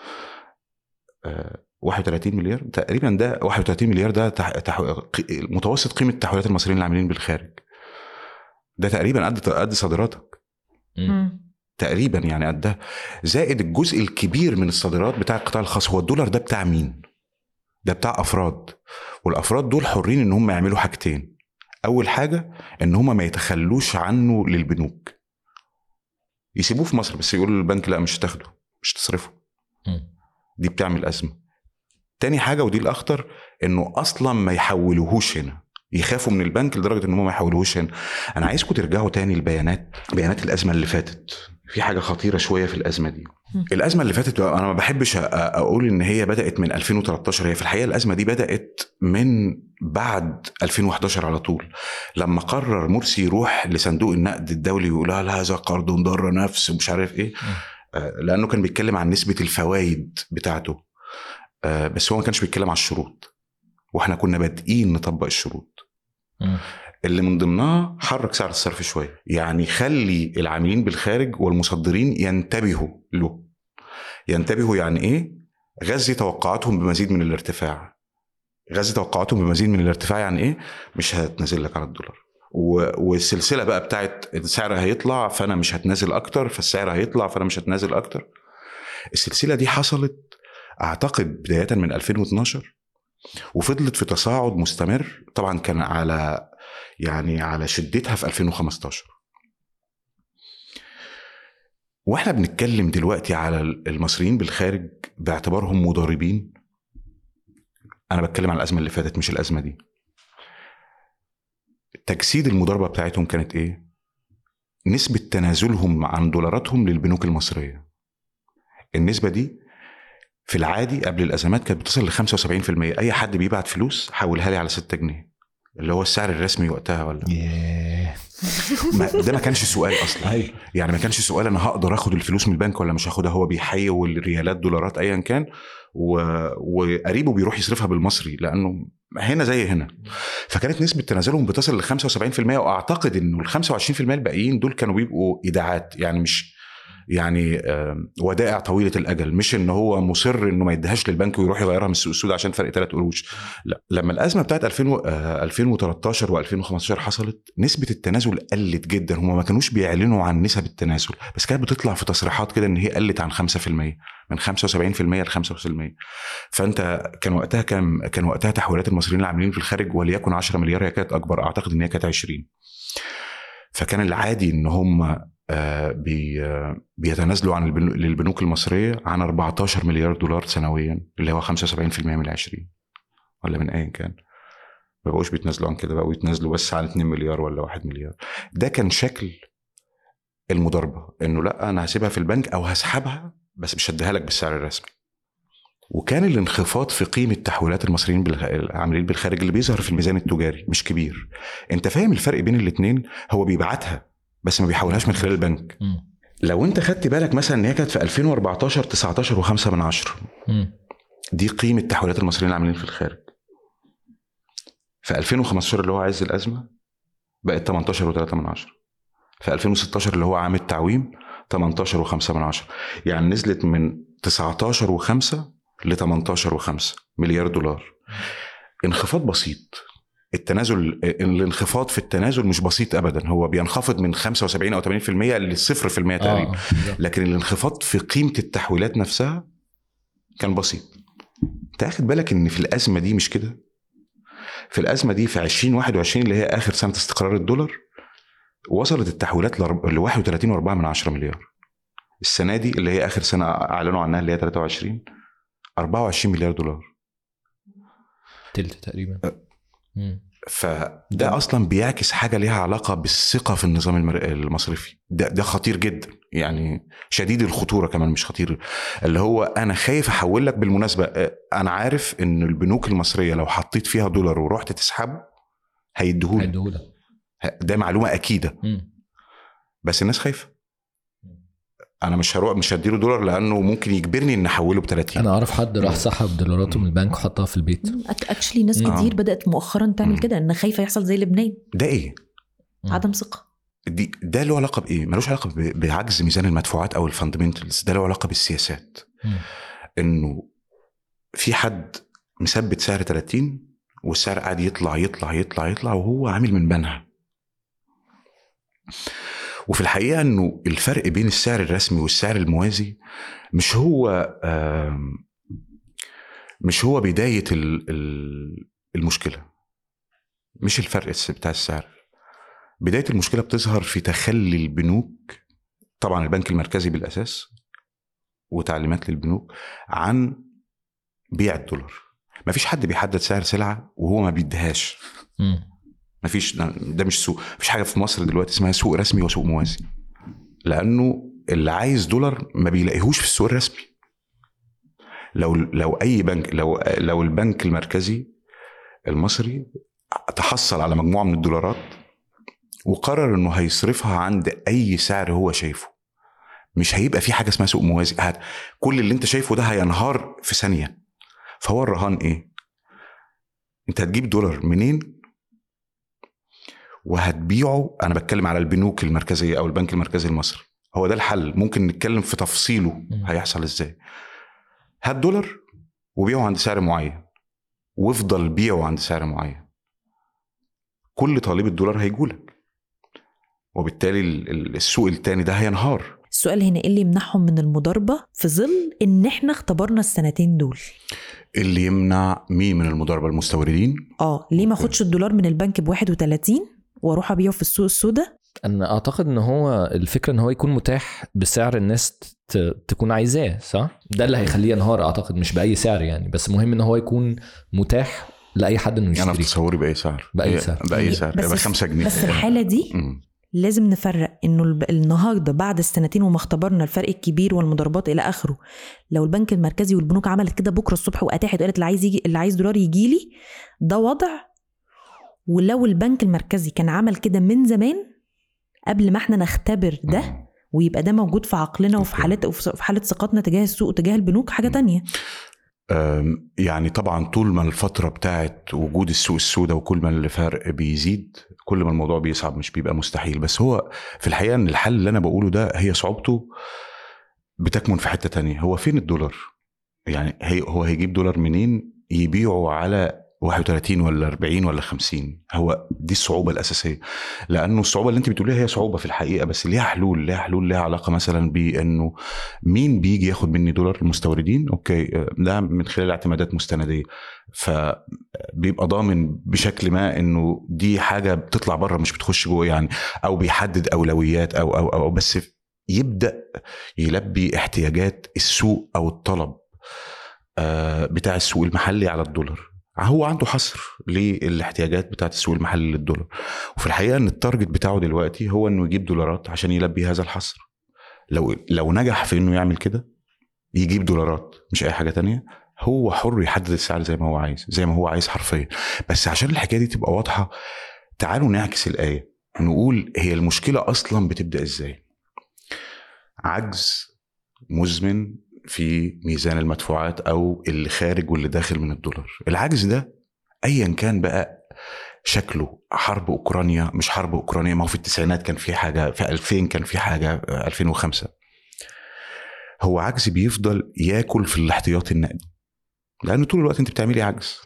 آه، 31 مليار تقريبا ده 31 مليار ده تح... تح... ق- متوسط قيمه تحويلات المصريين العاملين بالخارج ده تقريبا قد قد صادراتك مم. تقريبا يعني قدها زائد الجزء الكبير من الصادرات بتاع القطاع الخاص هو الدولار ده بتاع مين؟ ده بتاع افراد والافراد دول حرين ان هم يعملوا حاجتين اول حاجه ان هم ما يتخلوش عنه للبنوك يسيبوه في مصر بس يقولوا للبنك لا مش هتاخده مش تصرفه مم. دي بتعمل ازمه تاني حاجه ودي الاخطر انه اصلا ما يحولوهوش هنا يخافوا من البنك لدرجه ان هم ما يحولوش هنا انا عايزكم ترجعوا تاني لبيانات بيانات الازمه اللي فاتت في حاجه خطيره شويه في الازمه دي م. الازمه اللي فاتت انا ما بحبش أ- اقول ان هي بدات من 2013 هي في الحقيقه الازمه دي بدات من بعد 2011 على طول لما قرر مرسي يروح لصندوق النقد الدولي ويقول لا لا هذا قرض ضر نفس ومش عارف ايه آه، لانه كان بيتكلم عن نسبه الفوائد بتاعته آه، بس هو ما كانش بيتكلم على الشروط واحنا كنا بادئين نطبق الشروط مم. اللي من ضمنها حرك سعر الصرف شويه يعني خلي العاملين بالخارج والمصدرين ينتبهوا له ينتبهوا يعني ايه غذي توقعاتهم بمزيد من الارتفاع غذي توقعاتهم بمزيد من الارتفاع يعني ايه مش هتنزل لك على الدولار و- والسلسله بقى بتاعت السعر هيطلع فانا مش هتنازل اكتر فالسعر هيطلع فانا مش هتنازل اكتر السلسله دي حصلت اعتقد بدايه من 2012 وفضلت في تصاعد مستمر طبعا كان على يعني على شدتها في 2015 واحنا بنتكلم دلوقتي على المصريين بالخارج باعتبارهم مضاربين انا بتكلم على الازمه اللي فاتت مش الازمه دي تجسيد المضاربه بتاعتهم كانت ايه نسبه تنازلهم عن دولاراتهم للبنوك المصريه النسبه دي في العادي قبل الازمات كانت بتصل ل 75% اي حد بيبعت فلوس حولها لي على 6 جنيه اللي هو السعر الرسمي وقتها ولا ياه ما ده ما كانش سؤال اصلا ايوه يعني ما كانش سؤال انا هقدر اخد الفلوس من البنك ولا مش هاخدها هو بيحول الريالات دولارات ايا كان و... وقريبه بيروح يصرفها بالمصري لانه هنا زي هنا فكانت نسبه تنازلهم بتصل ل 75% واعتقد انه ال 25% الباقيين دول كانوا بيبقوا ايداعات يعني مش يعني آم، ودائع طويله الاجل مش ان هو مصر انه ما يديهاش للبنك ويروح يغيرها من السوق السوداء عشان فرق ثلاث قروش لا لما الازمه بتاعت 2000 و- آه، 2013 و2015 حصلت نسبه التنازل قلت جدا هم ما كانوش بيعلنوا عن نسب التنازل بس كانت بتطلع في تصريحات كده ان هي قلت عن 5% من 75% ل 5% فانت كان وقتها كان كان وقتها تحويلات المصريين العاملين في الخارج وليكن 10 مليار هي كانت اكبر اعتقد ان هي كانت 20 فكان العادي ان هم آه، بي آه، بيتنازلوا عن البنو- للبنوك المصريه عن 14 مليار دولار سنويا اللي هو 75% من ال 20 ولا من ايا كان ما بقوش بيتنازلوا عن كده بقوا يتنازلوا بس عن 2 مليار ولا 1 مليار ده كان شكل المضاربه انه لا انا هسيبها في البنك او هسحبها بس مش هديها لك بالسعر الرسمي وكان الانخفاض في قيمه تحويلات المصريين بالخ... العاملين بالخارج اللي بيظهر في الميزان التجاري مش كبير انت فاهم الفرق بين الاثنين هو بيبعتها بس ما بيحولهاش من خلال البنك مم. لو انت خدت بالك مثلا ان هي كانت في 2014 19 و5 من عشرة مم. دي قيمه تحويلات المصريين العاملين في الخارج في 2015 اللي هو عز الازمه بقت 18 و3 من عشرة في 2016 اللي هو عام التعويم 18 و5 من عشرة يعني نزلت من 19 و5 ل 18 و5 مليار دولار انخفاض بسيط التنازل الانخفاض في التنازل مش بسيط ابدا هو بينخفض من 75 او 80% ل 0% تقريبا اه بالظبط. لكن الانخفاض في قيمه التحويلات نفسها كان بسيط انت اخد بالك ان في الازمه دي مش كده في الازمه دي في 2021 اللي هي اخر سنه استقرار الدولار وصلت التحويلات ل 31.4 من 10 مليار السنه دي اللي هي اخر سنه اعلنوا عنها اللي هي 23 24 مليار دولار تلت تقريبا مم. فده اصلا بيعكس حاجه ليها علاقه بالثقه في النظام المر- المصرفي ده ده خطير جدا يعني شديد الخطوره كمان مش خطير اللي هو انا خايف احول لك بالمناسبه آه، انا عارف ان البنوك المصريه لو حطيت فيها دولار ورحت تسحبه هيديهولك هيديهولك ده معلومه اكيده مم. بس الناس خايفه انا مش هروح مش هديله دولار لانه ممكن يجبرني ان احوله ب 30 انا اعرف حد راح سحب دولارته من البنك وحطها في البيت اكشلي ناس آه. كتير بدات مؤخرا تعمل مم. كده ان خايفه يحصل زي لبنان ده ايه مم. عدم ثقه دي ده له علاقه بايه ملوش علاقه ب- بعجز ميزان المدفوعات او الفاندمنتالز ده له علاقه بالسياسات مم. انه في حد مثبت سعر 30 والسعر قاعد يطلع يطلع يطلع يطلع وهو عامل من بنها وفي الحقيقه انه الفرق بين السعر الرسمي والسعر الموازي مش هو آم، مش هو بدايه ال- ال- المشكله مش الفرق الس- بتاع السعر بدايه المشكله بتظهر في تخلي البنوك طبعا البنك المركزي بالاساس وتعليمات للبنوك عن بيع الدولار مفيش حد بيحدد سعر سلعه وهو ما بيديهاش مم. مفيش ده مش سوق مفيش حاجه في مصر دلوقتي اسمها سوق رسمي وسوق موازي لانه اللي عايز دولار ما بيلاقيهوش في السوق الرسمي لو لو اي بنك لو لو البنك المركزي المصري تحصل على مجموعه من الدولارات وقرر انه هيصرفها عند اي سعر هو شايفه مش هيبقى في حاجه اسمها سوق موازي هت كل اللي انت شايفه ده هينهار في ثانيه فهو الرهان ايه انت هتجيب دولار منين وهتبيعه انا بتكلم على البنوك المركزيه او البنك المركزي المصري هو ده الحل ممكن نتكلم في تفصيله هيحصل ازاي هات دولار وبيعه عند سعر معين وافضل بيعه عند سعر معين كل طالب الدولار هيجولك وبالتالي السوق التاني ده هينهار السؤال هنا ايه اللي يمنعهم من المضاربه في ظل ان احنا اختبرنا السنتين دول اللي يمنع مين من المضاربه المستوردين اه ليه ما اخدش الدولار من البنك ب 31 واروح ابيعه في السوق السوداء انا اعتقد ان هو الفكره ان هو يكون متاح بسعر الناس تكون عايزاه صح ده اللي هيخليه ينهار اعتقد مش باي سعر يعني بس مهم ان هو يكون متاح لاي حد انه يشتري انا في تصوري باي سعر باي سعر باي سعر بس يبقى 5 جنيه بس في الحاله دي لازم نفرق انه النهارده بعد السنتين وما اختبرنا الفرق الكبير والمضاربات الى اخره لو البنك المركزي والبنوك عملت كده بكره الصبح واتاحت وقالت اللي عايز يجي اللي عايز دولار يجي لي ده وضع ولو البنك المركزي كان عمل كده من زمان قبل ما احنا نختبر ده ويبقى ده موجود في عقلنا وفي حالات وفي حاله ثقتنا تجاه السوق وتجاه البنوك حاجه تانية يعني طبعا طول ما الفترة بتاعت وجود السوق السوداء وكل ما الفرق بيزيد كل ما الموضوع بيصعب مش بيبقى مستحيل بس هو في الحقيقة ان الحل اللي انا بقوله ده هي صعوبته بتكمن في حتة تانية هو فين الدولار يعني هي هو هيجيب دولار منين يبيعه على 31 ولا 40 ولا 50 هو دي الصعوبه الاساسيه لانه الصعوبه اللي انت بتقوليها هي صعوبه في الحقيقه بس ليها حلول ليها حلول ليها علاقه مثلا بانه مين بيجي ياخد مني دولار المستوردين اوكي ده من خلال اعتمادات مستنديه فبيبقى ضامن بشكل ما انه دي حاجه بتطلع بره مش بتخش جوه يعني او بيحدد اولويات او او او بس يبدا يلبي احتياجات السوق او الطلب بتاع السوق المحلي على الدولار هو عنده حصر للاحتياجات بتاعت السوق المحلي للدولار وفي الحقيقه ان التارجت بتاعه دلوقتي هو انه يجيب دولارات عشان يلبي هذا الحصر لو لو نجح في انه يعمل كده يجيب دولارات مش اي حاجه تانية هو حر يحدد السعر زي ما هو عايز زي ما هو عايز حرفيا بس عشان الحكايه دي تبقى واضحه تعالوا نعكس الايه نقول هي المشكله اصلا بتبدا ازاي عجز مزمن في ميزان المدفوعات او اللي خارج واللي داخل من الدولار العجز ده ايا كان بقى شكله حرب اوكرانيا مش حرب اوكرانيا ما هو في التسعينات كان في حاجه في 2000 كان في حاجه 2005 هو عجز بيفضل ياكل في الاحتياطي النقدي لان طول الوقت انت بتعملي عجز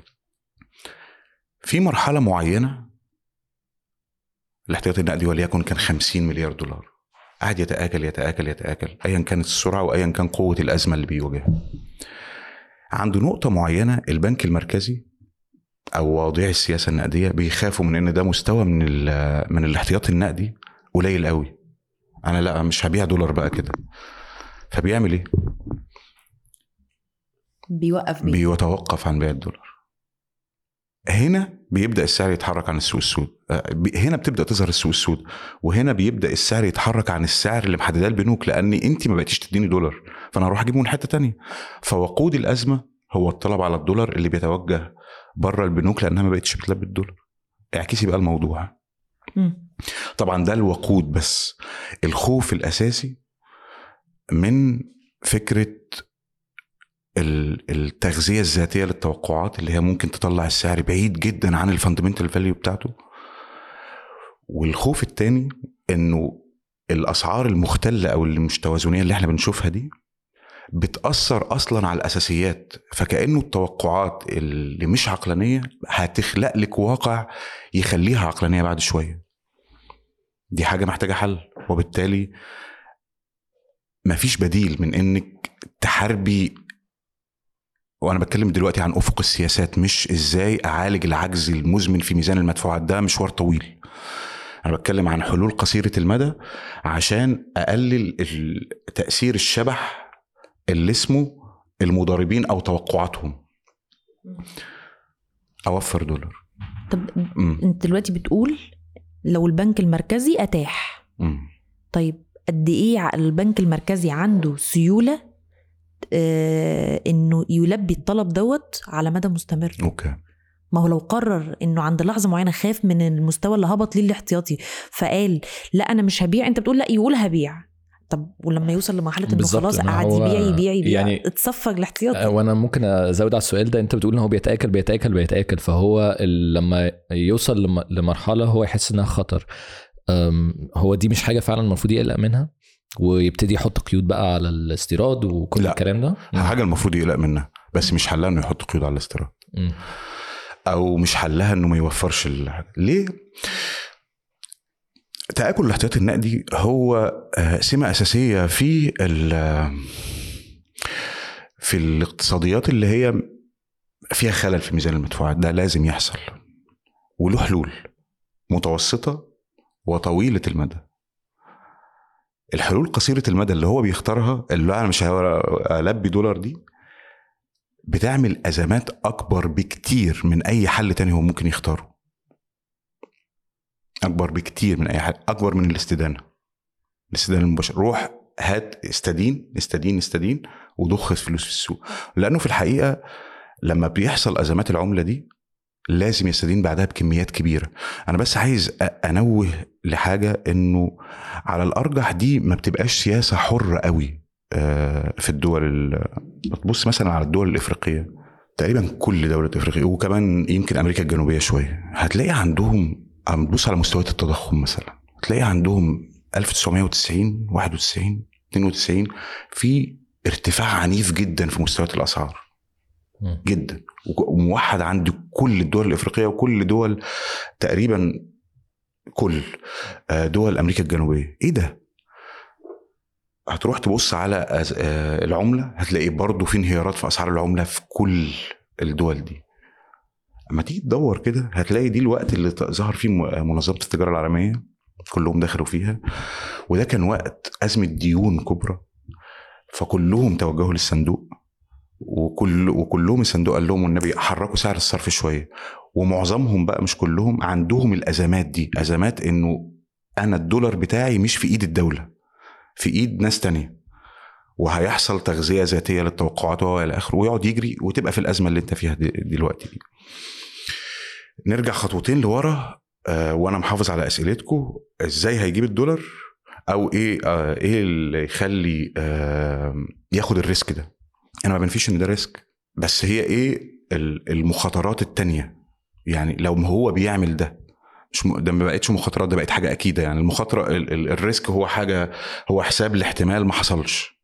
في مرحله معينه الاحتياطي النقدي وليكن كان 50 مليار دولار قاعد يتآكل يتآكل يتآكل أيا كانت السرعة وأيا كان قوة الأزمة اللي بيواجهها عند نقطة معينة البنك المركزي أو واضعي السياسة النقدية بيخافوا من إن ده مستوى من من الاحتياط النقدي قليل قوي أنا لا مش هبيع دولار بقى كده فبيعمل إيه؟ بيوقف بيه بيتوقف عن بيع الدولار هنا بيبدا السعر يتحرك عن السوق السود هنا بتبدا تظهر السوق السود وهنا بيبدا السعر يتحرك عن السعر اللي محدداه البنوك لان انت ما بقيتيش تديني دولار فانا هروح اجيبه من حته تانية فوقود الازمه هو الطلب على الدولار اللي بيتوجه بره البنوك لانها ما بقتش بتلبي الدولار اعكسي بقى الموضوع م. طبعا ده الوقود بس الخوف الاساسي من فكره التغذيه الذاتيه للتوقعات اللي هي ممكن تطلع السعر بعيد جدا عن الفاندمنتال فاليو بتاعته والخوف التاني انه الاسعار المختله او اللي مش توازنيه اللي احنا بنشوفها دي بتاثر اصلا على الاساسيات فكانه التوقعات اللي مش عقلانيه هتخلق لك واقع يخليها عقلانيه بعد شويه دي حاجه محتاجه حل وبالتالي مفيش بديل من انك تحاربي وانا بتكلم دلوقتي عن افق السياسات مش ازاي اعالج العجز المزمن في ميزان المدفوعات ده مشوار طويل انا بتكلم عن حلول قصيره المدى عشان اقلل تاثير الشبح اللي اسمه المضاربين او توقعاتهم اوفر دولار طب مم. انت دلوقتي بتقول لو البنك المركزي اتاح مم. طيب قد ايه ع- البنك المركزي عنده سيوله آه انه يلبي الطلب دوت على مدى مستمر اوكي ما هو لو قرر انه عند لحظه معينه خاف من المستوى اللي هبط ليه الاحتياطي فقال لا انا مش هبيع انت بتقول لا يقول هبيع طب ولما يوصل لمرحله انه بالظبط، خلاص ما قعد هو يبيع يبيع يبيع يعني- يعني اتصفى الاحتياطي آه، وانا ممكن ازود على السؤال ده انت بتقول ان هو بيتاكل بيتاكل بيتاكل فهو ال- لما يوصل لم- لمرحله هو يحس انها خطر أم، هو دي مش حاجه فعلا المفروض يقلق منها ويبتدي يحط قيود بقى على الاستيراد وكل لا. الكلام ده حاجه المفروض يقلق منها بس مش حلها انه يحط قيود على الاستيراد مم. او مش حلها انه ما يوفرش الحاجة. ليه تاكل الاحتياطي النقدي هو آه، سمه اساسيه في ال- في الاقتصاديات اللي هي فيها خلل في ميزان المدفوعات ده لازم يحصل وله حلول متوسطه وطويله المدى الحلول قصيره المدى اللي هو بيختارها اللي انا مش هلبي دولار دي بتعمل ازمات اكبر بكتير من اي حل تاني هو ممكن يختاره اكبر بكتير من اي حل اكبر من الاستدانه الاستدانه المباشره روح هات استدين استدين استدين وضخ فلوس في السوق لانه في الحقيقه لما بيحصل ازمات العمله دي لازم يستدين بعدها بكميات كبيره انا بس عايز أ- انوه لحاجه انه على الارجح دي ما بتبقاش سياسه حره قوي آه، في الدول ال- بتبص مثلا على الدول الافريقيه تقريبا كل دوله افريقيه وكمان يمكن امريكا الجنوبيه شويه هتلاقي عندهم عم تبص على مستويات التضخم مثلا هتلاقي عندهم 1990 91 92 في ارتفاع عنيف جدا في مستويات الاسعار مم. جدا وموحد عند كل الدول الافريقيه وكل دول تقريبا كل آه، دول امريكا الجنوبيه ايه ده هتروح تبص على أز- آه، العمله هتلاقي برضه في انهيارات في اسعار العمله في كل الدول دي اما تيجي تدور كده هتلاقي دي الوقت اللي ت- ظهر فيه م- منظمه التجاره العالميه كلهم دخلوا فيها وده كان وقت ازمه ديون كبرى فكلهم توجهوا للصندوق وكل وكلهم الصندوق قال لهم والنبي حركوا سعر الصرف شويه ومعظمهم بقى مش كلهم عندهم الازمات دي ازمات انه انا الدولار بتاعي مش في ايد الدوله في ايد ناس تانية وهيحصل تغذيه ذاتيه للتوقعات والى اخره ويقعد يجري وتبقى في الازمه اللي انت فيها دي- دلوقتي دي. نرجع خطوتين لورا آه وانا محافظ على اسئلتكم ازاي هيجيب الدولار او ايه آه ايه اللي يخلي آه ياخد الريسك ده انا ما بنفيش ان ده ريسك بس هي ايه ال- المخاطرات التانية يعني لو ما هو بيعمل ده مش م... ده ما بقتش مخاطرات ده بقت حاجه اكيده يعني المخاطره ال... ال... الريسك هو حاجه هو حساب الاحتمال ما حصلش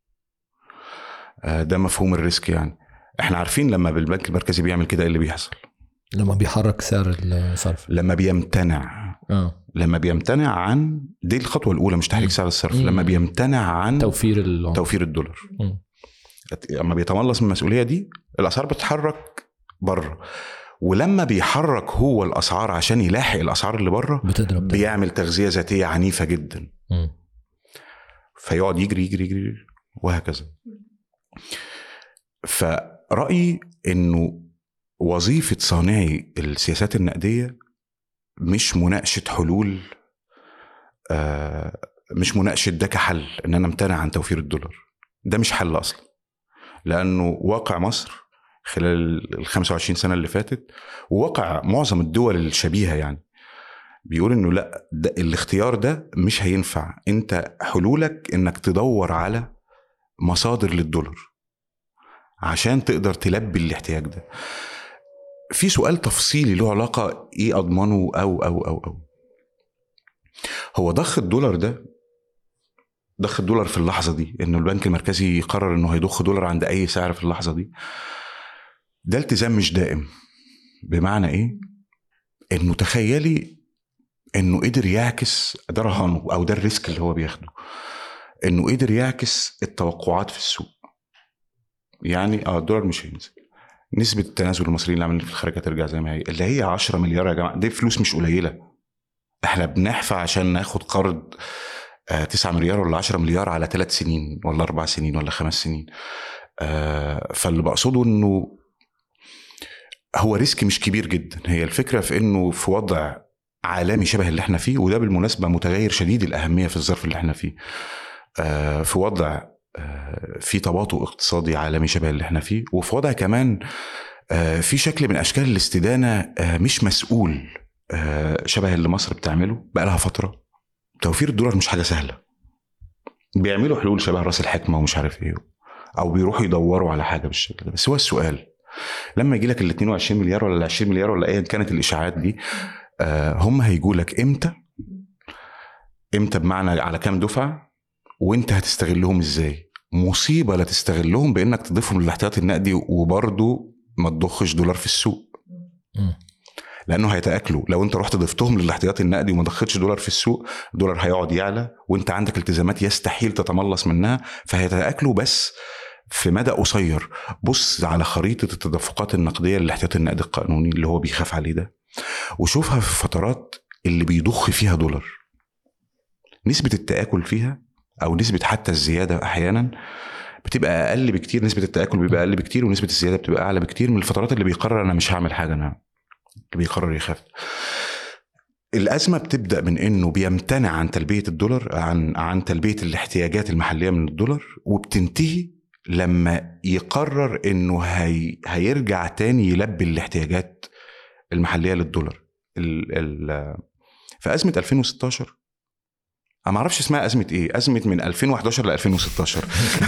آه، ده مفهوم الريسك يعني احنا عارفين لما البنك المركزي بيعمل كده ايه اللي بيحصل لما بيحرك سعر الصرف لما بيمتنع اه لما بيمتنع عن دي الخطوه الاولى مش تحريك سعر الصرف مم. لما بيمتنع عن توفير العمله توفير الدولار مم. اما بيتملص من المسؤوليه دي الاسعار بتتحرك بره ولما بيحرك هو الاسعار عشان يلاحق الاسعار اللي بره بتضرب تاني. بيعمل تغذيه ذاتيه عنيفه جدا مم. فيقعد يجري يجري يجري وهكذا فرأيي انه وظيفة صانعي السياسات النقدية مش مناقشة حلول آه، مش مناقشة ده كحل ان انا امتنع عن توفير الدولار ده مش حل اصلا لانه واقع مصر خلال ال 25 سنة اللي فاتت وواقع معظم الدول الشبيهة يعني بيقول انه لا ده الاختيار ده مش هينفع انت حلولك انك تدور على مصادر للدولار عشان تقدر تلبي الاحتياج ده في سؤال تفصيلي له علاقة ايه اضمنه او او او او هو ضخ الدولار ده ضخ الدولار في اللحظة دي انه البنك المركزي يقرر انه هيضخ دولار عند اي سعر في اللحظة دي ده التزام مش دائم بمعنى ايه انه تخيلي انه قدر يعكس ده رهانه او ده الريسك اللي هو بياخده انه قدر يعكس التوقعات في السوق يعني اه الدولار مش هينزل نسبة تنازل المصريين اللي عاملين في الخارج هترجع زي ما هي اللي هي 10 مليار يا جماعة دي فلوس مش قليلة احنا بنحفى عشان ناخد قرض آه 9 مليار ولا 10 مليار على ثلاث سنين ولا اربع سنين ولا خمس سنين آه فاللي بقصده انه هو ريسك مش كبير جدا هي الفكره في انه في وضع عالمي شبه اللي احنا فيه وده بالمناسبه متغير شديد الاهميه في الظرف اللي احنا فيه آه، في وضع آه، في تباطؤ اقتصادي عالمي شبه اللي احنا فيه وفي وضع كمان آه، في شكل من اشكال الاستدانه آه، مش مسؤول آه، شبه اللي مصر بتعمله بقى لها فتره توفير الدولار مش حاجه سهله بيعملوا حلول شبه راس الحكمه ومش عارف ايه او بيروحوا يدوروا على حاجه بالشكل ده بس هو السؤال لما يجي لك ال 22 مليار ولا ال 20 مليار ولا ايا كانت الاشاعات دي آه، هم هيجوا لك امتى امتى بمعنى على كام دفعه وانت هتستغلهم ازاي مصيبه لا تستغلهم بانك تضيفهم للاحتياطي النقدي وبرضه ما تضخش دولار في السوق مم. لانه هيتاكلوا لو انت رحت ضفتهم للاحتياطي النقدي وما ضختش دولار في السوق الدولار هيقعد يعلى وانت عندك التزامات يستحيل تتملص منها فهيتاكلوا بس في مدى قصير بص على خريطه التدفقات النقديه للاحتياطي النقدي القانوني اللي هو بيخاف عليه ده وشوفها في فترات اللي بيضخ فيها دولار نسبه التاكل فيها او نسبه حتى الزياده احيانا بتبقى اقل بكتير نسبه التاكل بيبقى اقل بكتير ونسبه الزياده بتبقى اعلى بكتير من الفترات اللي بيقرر انا مش هعمل حاجه انا اللي بيقرر يخاف الازمه بتبدا من انه بيمتنع عن تلبيه الدولار عن عن تلبيه الاحتياجات المحليه من الدولار وبتنتهي لما يقرر انه هي هيرجع تاني يلبي الاحتياجات المحليه للدولار ال ال في ازمه 2016 انا ما اعرفش اسمها ازمه ايه ازمه من 2011 ل 2016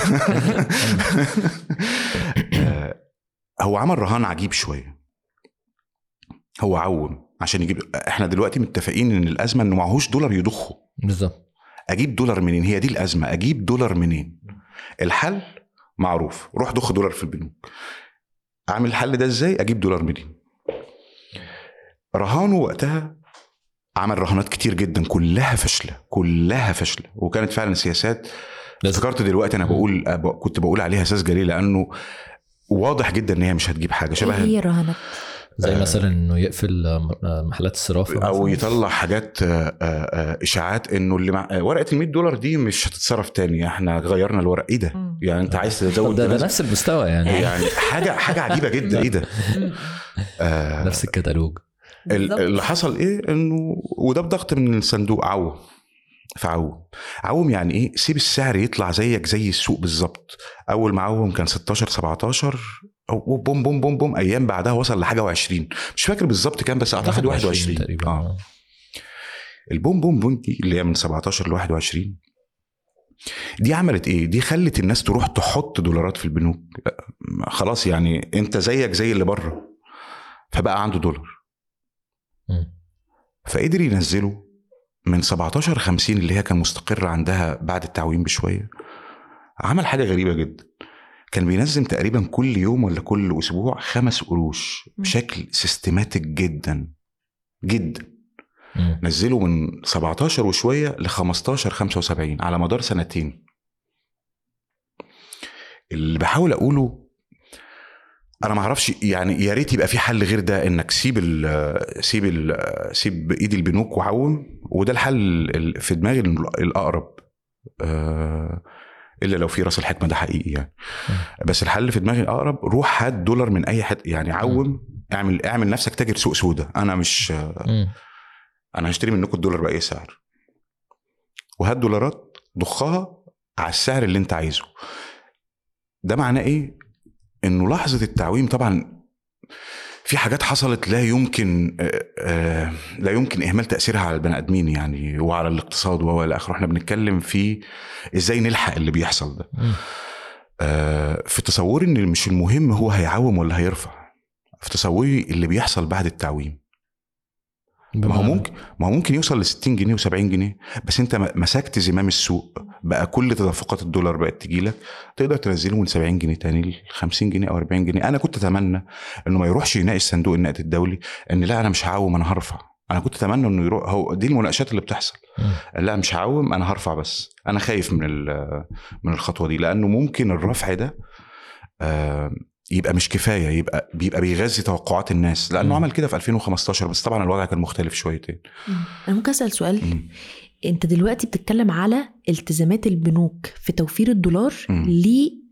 آه، هو عمل رهان عجيب شويه هو عوم عشان يجيب احنا دلوقتي متفقين ان الازمه انه معهوش دولار يضخه بالظبط اجيب دولار منين هي دي الازمه اجيب دولار منين الحل معروف روح ضخ دولار في البنوك اعمل الحل ده ازاي اجيب دولار منين رهانه وقتها عمل رهانات كتير جدا كلها فاشله كلها فاشله وكانت فعلا سياسات لازم. افتكرت دلوقتي انا بقول أب- كنت بقول عليها ساذجه ليه لانه واضح جدا ان هي مش هتجيب حاجه ايه شبه هي الرهانات زي آه. مثلا انه يقفل آه، آه، محلات الصرافه او مثلاً. يطلع حاجات آه، آه، آه، اشاعات انه اللي مع آه، ورقه ال 100 دولار دي مش هتتصرف تاني احنا غيرنا الورق ايه ده مم. يعني انت عايز طب تزود ده, ده نسبة- نفس المستوى يعني يعني حاجه حاجه عجيبه جدا ايه ده آه نفس الكتالوج ال- بالظبط. اللي حصل ايه انه وده بضغط من الصندوق عوم فعوم عوم يعني ايه سيب السعر يطلع زيك زي السوق بالظبط اول ما عوم كان 16 17 أو بوم بوم بوم بوم ايام بعدها وصل لحاجه و20 مش فاكر بالظبط كام بس اعتقد 21 تقريبا اه آه. البوم بوم بوم دي اللي هي من 17 ل 21 دي عملت ايه؟ دي خلت الناس تروح تحط دولارات في البنوك خلاص يعني انت زيك زي اللي بره فبقى عنده دولار مم. فقدر ينزله من 17 50 اللي هي كان مستقر عندها بعد التعويم بشويه عمل حاجه غريبه جدا كان بينزل تقريبا كل يوم ولا كل اسبوع خمس قروش مم. بشكل سيستماتيك جدا جدا مم. نزله من 17 وشويه ل 15 75 على مدار سنتين اللي بحاول اقوله انا ما اعرفش يعني يا ريت يبقى في حل غير ده انك سيب ال سيب ال سيب ايد البنوك وعوم وده الحل ال- في دماغي الاقرب آه، الا لو في راس الحكمه ده حقيقي يعني بس الحل في دماغي الاقرب روح هات دولار من اي حد يعني عوم اعمل اعمل نفسك تاجر سوق سودا انا مش مم. انا هشتري منكم الدولار باي سعر وهات دولارات ضخها على السعر اللي انت عايزه ده معناه ايه انه لحظه التعويم طبعا في حاجات حصلت لا يمكن آه، آه، لا يمكن اهمال تاثيرها على البني ادمين يعني وعلى الاقتصاد والى اخره احنا بنتكلم في ازاي نلحق اللي بيحصل ده مم. آه، في تصوري ان مش المهم هو هيعوم ولا هيرفع في تصوري اللي بيحصل بعد التعويم ما هو بمعنى- ممكن ما هو ممكن يوصل ل 60 جنيه و70 جنيه بس انت م- مسكت زمام السوق بقى كل تدفقات الدولار بقت تجي لك تقدر تنزله من 70 جنيه تاني ل 50 جنيه او 40 جنيه انا كنت اتمنى انه ما يروحش يناقش صندوق النقد الدولي ان لا انا مش هعوم انا هرفع انا كنت اتمنى انه يروح هو دي المناقشات اللي بتحصل مم. لا مش هعوم انا هرفع بس انا خايف من ال- من الخطوه دي لانه ممكن الرفع ده آه، يبقى مش كفايه يبقى بيبقى بيغذي توقعات الناس لانه مم. عمل كده في 2015 بس طبعا الوضع كان مختلف شويتين انا ممكن اسال سؤال مم. انت دلوقتي بتتكلم على التزامات البنوك في توفير الدولار مم.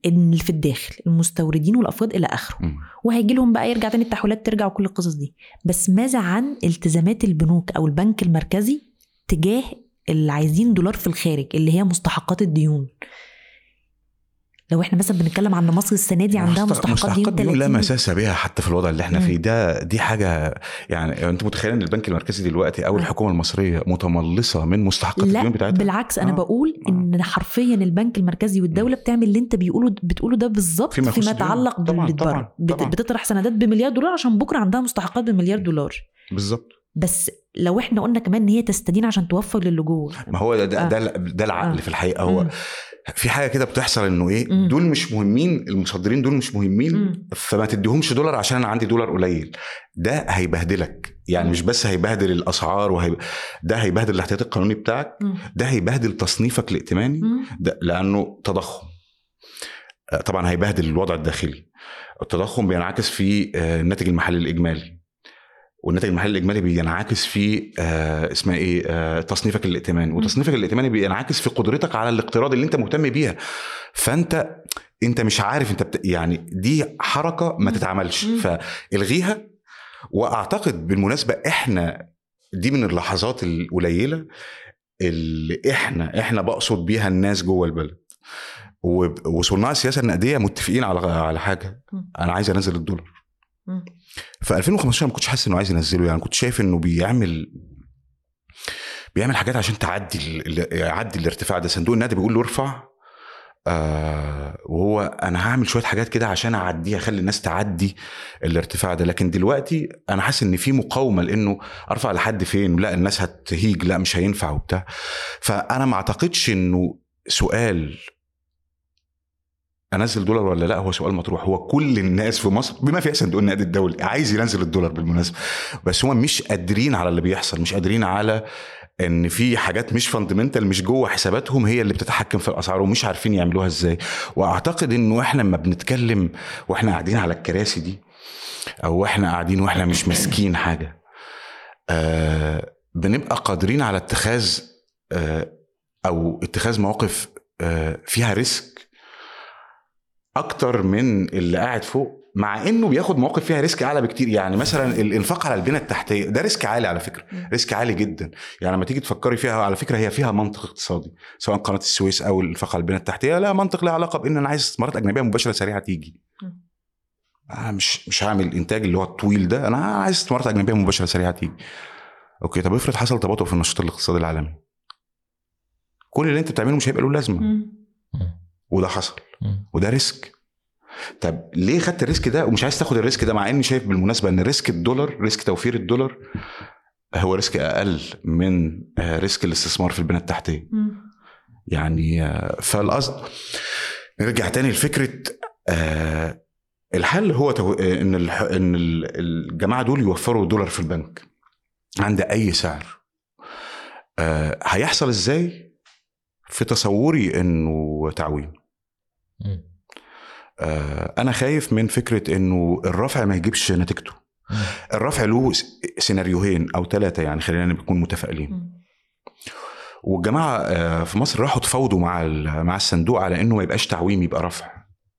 اللي في الداخل المستوردين والافراد الى اخره مم. وهيجي لهم بقى يرجع تاني التحويلات ترجع وكل القصص دي بس ماذا عن التزامات البنوك او البنك المركزي تجاه اللي عايزين دولار في الخارج اللي هي مستحقات الديون لو احنا مثلا بنتكلم عن مصر السنه دي عندها مستحق- مستحقات ديون ديون لا 30 مساس بها حتى في الوضع اللي احنا مم. فيه ده دي حاجه يعني انت متخيل ان البنك المركزي دلوقتي او مم. الحكومه المصريه متملصه من مستحقات لا الديون بتاعتها بالعكس انا آه. بقول ان حرفيا البنك المركزي والدوله بتعمل اللي انت بيقولوا بتقوله ده بالظبط فيما فيما يخص الديون. يتعلق طبعاً، بالضرر طبعاً، بت- طبعاً. بتطرح سندات بمليار دولار عشان بكره عندها مستحقات بمليار دولار بالظبط بس لو احنا قلنا كمان ان هي تستدين عشان توفر للي جوه ما هو ده ده, آه. ده, ده العقل آه. في الحقيقه هو مم. في حاجه كده بتحصل انه ايه مم. دول مش مهمين المصدرين دول مش مهمين مم. فما تديهمش دولار عشان انا عندي دولار قليل ده هيبهدلك يعني مم. مش بس هيبهدل الاسعار وهي ده هيبهدل الاحتياطي القانوني بتاعك مم. ده هيبهدل تصنيفك الائتماني مم. ده لانه تضخم آه، طبعا هيبهدل الوضع الداخلي التضخم بينعكس في آه، الناتج المحلي الاجمالي والناتج المحلي الاجمالي بينعكس في آه، اسمها ايه آه، تصنيفك الائتماني وتصنيفك الائتماني بينعكس في قدرتك على الاقتراض اللي انت مهتم بيها فانت انت مش عارف انت بت... يعني دي حركه ما مم. تتعملش مم. فالغيها واعتقد بالمناسبه احنا دي من اللحظات القليله اللي احنا احنا بقصد بيها الناس جوه البلد وب- وصناع السياسه النقديه متفقين على على حاجه مم. انا عايز انزل الدولار مم. في 2015 ما كنتش حاسس انه عايز ينزله يعني كنت شايف انه بيعمل بيعمل حاجات عشان تعدي ال- ال- يعدي الارتفاع ده صندوق النقد بيقول له ارفع آه وهو انا هعمل شويه حاجات كده عشان اعديها اخلي الناس تعدي الارتفاع ده لكن دلوقتي انا حاسس ان في مقاومه لانه ارفع لحد فين لا الناس هتهيج لا مش هينفع وبتاع فانا ما اعتقدش انه سؤال انزل دولار ولا لا هو سؤال مطروح هو كل الناس في مصر بما فيها صندوق النقد الدولي عايز ينزل الدولار بالمناسبه بس هم مش قادرين على اللي بيحصل مش قادرين على ان في حاجات مش فاندمنتال مش جوه حساباتهم هي اللي بتتحكم في الاسعار ومش عارفين يعملوها ازاي واعتقد انه احنا لما بنتكلم واحنا قاعدين على الكراسي دي او احنا قاعدين واحنا مش ماسكين حاجه آه بنبقى قادرين على اتخاذ آه او اتخاذ مواقف آه فيها ريسك اكتر من اللي قاعد فوق مع انه بياخد مواقف فيها ريسك اعلى بكتير يعني مثلا الانفاق على البنى التحتيه ده ريسك عالي على فكره مم. ريسك عالي جدا يعني لما تيجي تفكري فيها على فكره هي فيها منطق اقتصادي سواء قناه السويس او الانفاق على البنى التحتيه لا منطق له علاقه بان انا عايز استثمارات اجنبيه مباشره سريعه تيجي مم. انا مش مش هعمل الانتاج اللي هو الطويل ده انا عايز استثمارات اجنبيه مباشره سريعه تيجي اوكي طب افرض حصل تباطؤ في النشاط الاقتصادي العالمي كل اللي انت بتعمله مش هيبقى له لازمه مم. وده حصل مم. وده ريسك طب ليه خدت الريسك ده ومش عايز تاخد الريسك ده مع اني شايف بالمناسبه ان ريسك الدولار ريسك توفير الدولار هو ريسك اقل من آه، ريسك الاستثمار في البنى التحتيه مم. يعني آه، فالقصد نرجع تاني لفكره آه، الحل هو تو... آه، ان الح... ان ال- الجماعه دول يوفروا دولار في البنك عند اي سعر آه، هيحصل ازاي في تصوري انه تعويم مم. آه، انا خايف من فكره انه الرفع ما يجيبش نتيجته مم. الرفع له س- سيناريوهين او ثلاثه يعني خلينا نكون متفائلين مم. والجماعه آه، في مصر راحوا تفاوضوا مع ال- مع الصندوق على انه ما يبقاش تعويم يبقى رفع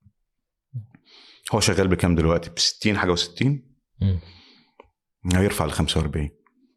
هو شغال بكام دلوقتي ب 60 حاجه و60 مم. هيرفع ل 45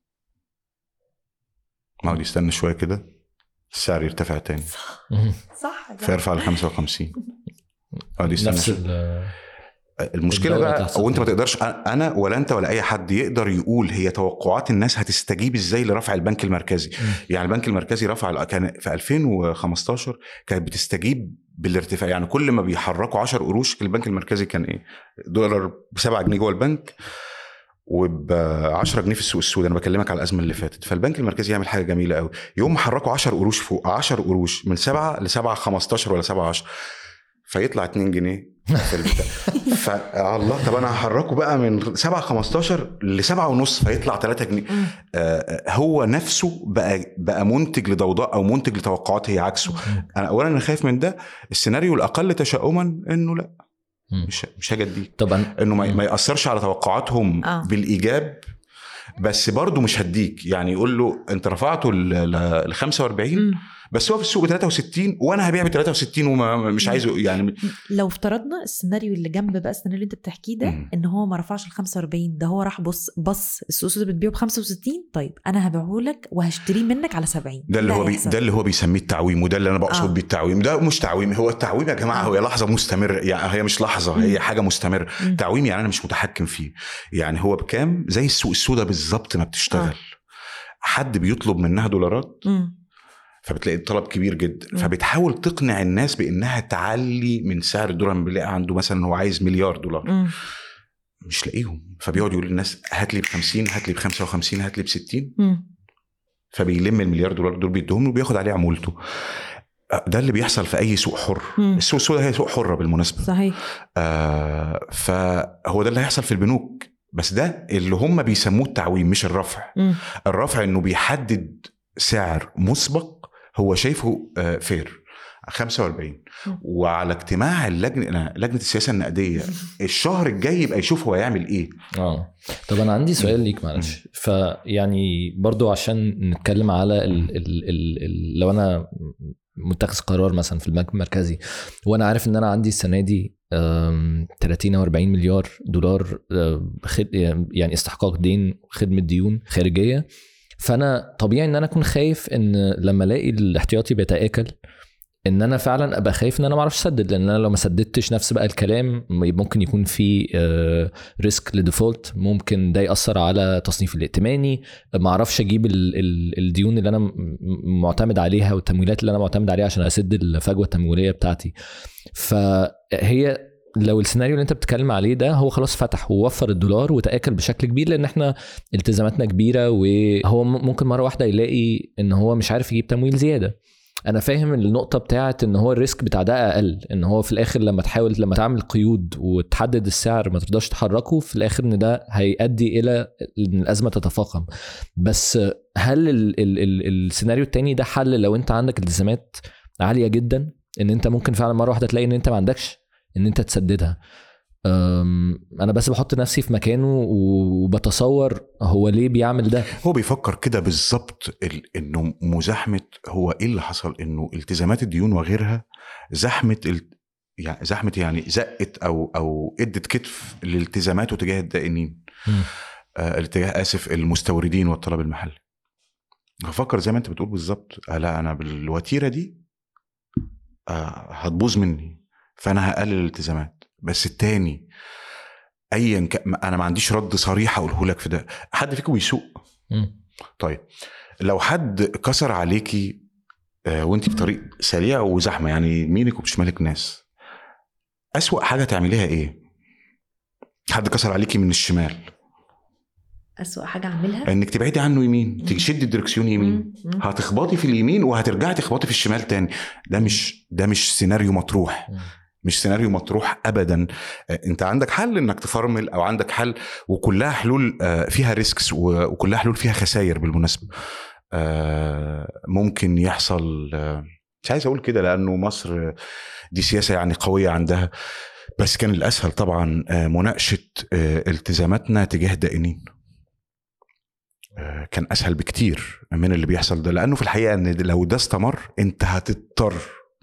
ما هو يستنى شويه كده السعر يرتفع تاني مم. صح فيرفع ل 55 اقعد يستنى نفس شوية. ال- المشكله الدولة بقى تحصل وانت ما كده. تقدرش انا ولا انت ولا اي حد يقدر يقول هي توقعات الناس هتستجيب ازاي لرفع البنك المركزي مم. يعني البنك المركزي رفع كان في 2015 كانت بتستجيب بالارتفاع يعني كل ما بيحركوا 10 قروش البنك المركزي كان ايه دولار ب 7 جنيه جوه البنك وب 10 جنيه في السوق السوداء انا بكلمك على الازمه اللي فاتت فالبنك المركزي يعمل حاجه جميله قوي يوم ما حركوا 10 قروش فوق 10 قروش من 7 ل 7 15 ولا 7 10 فيطلع 2 جنيه في البتاع فالله طب انا هحركه بقى من 7 15 ل 7 ونص فيطلع 3 جنيه مم. آه، هو نفسه بقى بقى منتج لضوضاء او منتج لتوقعات هي عكسه مم. انا اولا انا خايف من ده السيناريو الاقل تشاؤما انه لا مم. مش مش هجديك طبعا انه ما, ما ياثرش على توقعاتهم آه. بالايجاب بس برضه مش هديك يعني يقول له انت رفعته ل 45 مم. بس هو في السوق ب 63 وانا هبيع ب 63 ومش عايزه يعني لو افترضنا السيناريو اللي جنب بقى السيناريو اللي انت بتحكيه ده مم. ان هو ما رفعش ال 45 ده هو راح بص بص السوق السوداء بتبيعه ب 65 طيب انا هبيعه لك وهشتريه منك على 70 ده اللي هو بي هيحصل. ده اللي هو بيسميه التعويم وده اللي انا بقصد آه. بيه التعويم ده مش تعويم هو التعويم يا جماعه آه. هو لحظه مستمره يعني هي مش لحظه مم. هي حاجه مستمره مم. تعويم يعني انا مش متحكم فيه يعني هو بكام زي السوق السوداء بالظبط ما بتشتغل آه. حد بيطلب منها دولارات مم. فبتلاقي الطلب كبير جدا مم. فبتحاول تقنع الناس بانها تعلي من سعر الدولار لما بيلاقي عنده مثلا هو عايز مليار دولار مم. مش لاقيهم فبيقعد يقول للناس هات لي ب 50 هات لي ب 55 هات لي ب 60 مم. فبيلم المليار دولار دول بيديهم له وبياخد عليه عمولته ده اللي بيحصل في اي سوق حر مم. السوق السوداء هي سوق حره بالمناسبه صحيح آه فهو ده اللي هيحصل في البنوك بس ده اللي هم بيسموه التعويم مش الرفع مم. الرفع انه بيحدد سعر مسبق هو شايفه آه فير 45 مم. وعلى اجتماع اللجنه لجنه السياسه النقديه الشهر الجاي يبقى يشوف هو يعمل ايه اه طب انا عندي سؤال ليك معلش فيعني برضو عشان نتكلم على ال ال ال ال لو انا متخذ قرار مثلا في البنك المركزي وانا عارف ان انا عندي السنه دي آم، 30 او 40 مليار دولار آه، خد يعني استحقاق دين خدمه ديون خارجيه فانا طبيعي ان انا اكون خايف ان لما الاقي الاحتياطي بيتاكل ان انا فعلا ابقى خايف ان انا ما اعرفش اسدد لان انا لو ما سددتش نفس بقى الكلام ممكن يكون في آه، ريسك لديفولت ممكن ده ياثر على تصنيف الائتماني ما اعرفش اجيب ال ال الديون اللي انا م- م- معتمد عليها والتمويلات اللي انا معتمد عليها عشان اسد الفجوه التمويليه بتاعتي فهي لو السيناريو اللي انت بتتكلم عليه ده هو خلاص فتح ووفر الدولار وتاكل بشكل كبير لان احنا التزاماتنا كبيره وهو م- ممكن مره واحده يلاقي ان هو مش عارف يجيب تمويل زياده انا فاهم النقطه بتاعت ان هو الريسك بتاع ده اقل ان هو في الاخر لما تحاول لما تعمل قيود وتحدد السعر ما ترضاش تحركه في الاخر ان ده هيؤدي الى ان الازمه تتفاقم بس هل ال ال ال السيناريو التاني ده حل لو انت عندك التزامات عاليه جدا ان انت ممكن فعلا مره واحده تلاقي ان انت ما عندكش ان انت تسددها أم، انا بس بحط نفسي في مكانه وبتصور هو ليه بيعمل ده هو بيفكر كده بالظبط ال- انه مزاحمه هو ايه اللي حصل انه التزامات الديون وغيرها زحمه ال... يعني زحمه يعني زقت او او ادت كتف لالتزاماته تجاه الدائنين مم. آه الاتجاه اسف المستوردين والطلب المحلي هفكر زي ما انت بتقول بالظبط آه لا انا بالوتيره دي آه هتبوظ مني فانا هقلل الالتزامات بس التاني ايا كان انا ما عنديش رد صريح اقوله لك في ده حد فيكم بيسوق مم. طيب لو حد كسر عليكي آه، وانت في طريق سريع وزحمه يعني يمينك وبشمالك ناس اسوأ حاجه تعمليها ايه حد كسر عليكي من الشمال أسوأ حاجة أعملها انك تبعدي عنه يمين مم. تشدي الدركسيون يمين مم. مم. هتخبطي في اليمين وهترجعي تخبطي في الشمال تاني ده مش ده مش سيناريو مطروح مم. مش سيناريو مطروح ابدا آه، انت عندك حل انك تفرمل او عندك حل وكلها حلول آه، فيها ريسكس و- وكلها حلول فيها خسائر بالمناسبه آه، ممكن يحصل آه، مش عايز اقول كده لانه مصر دي سياسه يعني قويه عندها بس كان الاسهل طبعا آه، مناقشه آه، التزاماتنا تجاه دائنين آه، كان اسهل بكتير من اللي بيحصل ده لانه في الحقيقه ان لو ده استمر انت هتضطر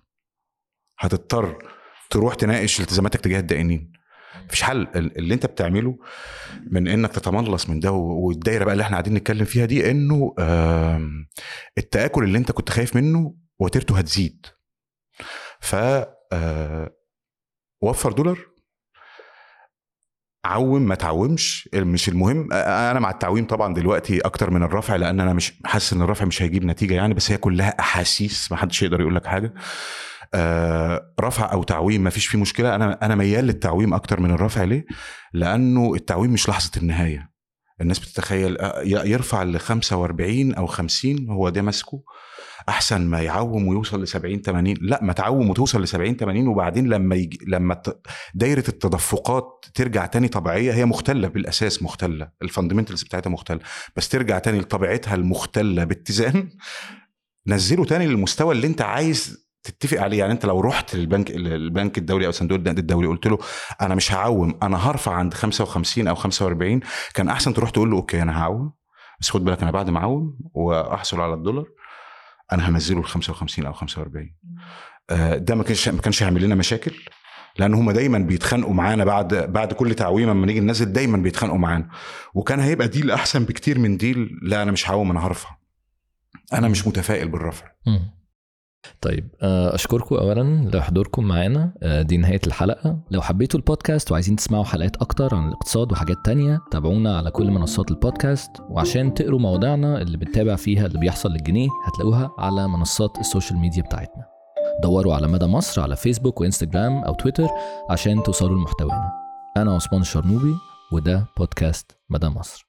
هتضطر تروح تناقش التزاماتك تجاه الدائنين مفيش حل ال- اللي انت بتعمله من انك تتملص من ده و- والدايره بقى اللي احنا قاعدين نتكلم فيها دي انه آم، التاكل اللي انت كنت خايف منه وتيرته هتزيد ف آه، وفر دولار عوم ما تعومش مش المهم آه، انا مع التعويم طبعا دلوقتي اكتر من الرفع لان انا مش حاسس ان الرفع مش هيجيب نتيجه يعني بس هي كلها احاسيس ما حدش يقدر يقول لك حاجه آه، رفع او تعويم ما فيش فيه مشكله انا انا ميال للتعويم اكتر من الرفع ليه لانه التعويم مش لحظه النهايه الناس بتتخيل آه، ي- يرفع ل 45 او 50 هو ده ماسكه احسن ما يعوم ويوصل ل 70 80 لا ما تعوم وتوصل ل 70 80 وبعدين لما يجي لما ت- دايره التدفقات ترجع تاني طبيعيه هي مختله بالاساس مختله الفاندمنتالز بتاعتها مختله بس ترجع تاني لطبيعتها المختله باتزان نزله تاني للمستوى اللي انت عايز تتفق عليه يعني انت لو رحت للبنك البنك الدولي او صندوق النقد الدولي قلت له انا مش هعوم انا هرفع عند 55 او 45 كان احسن تروح تقول له اوكي انا هعوم بس خد بالك انا بعد ما اعوم واحصل على الدولار انا هنزله ل 55 او 45 آه، ده ما كانش ما كانش هيعمل لنا مشاكل لان هم دايما بيتخانقوا معانا بعد بعد كل تعويمه لما نيجي ننزل دايما بيتخانقوا معانا وكان هيبقى ديل احسن بكتير من ديل لا انا مش هعوم انا هرفع انا مش متفائل بالرفع مم. طيب آه، اشكركم اولا لحضوركم معانا آه، دي نهايه الحلقه لو حبيتوا البودكاست وعايزين تسمعوا حلقات اكتر عن الاقتصاد وحاجات تانية تابعونا على كل منصات البودكاست وعشان تقروا مواضيعنا اللي بنتابع فيها اللي بيحصل للجنيه هتلاقوها على منصات السوشيال ميديا بتاعتنا دوروا على مدى مصر على فيسبوك وانستجرام او تويتر عشان توصلوا لمحتوانا انا عثمان الشرنوبي وده بودكاست مدى مصر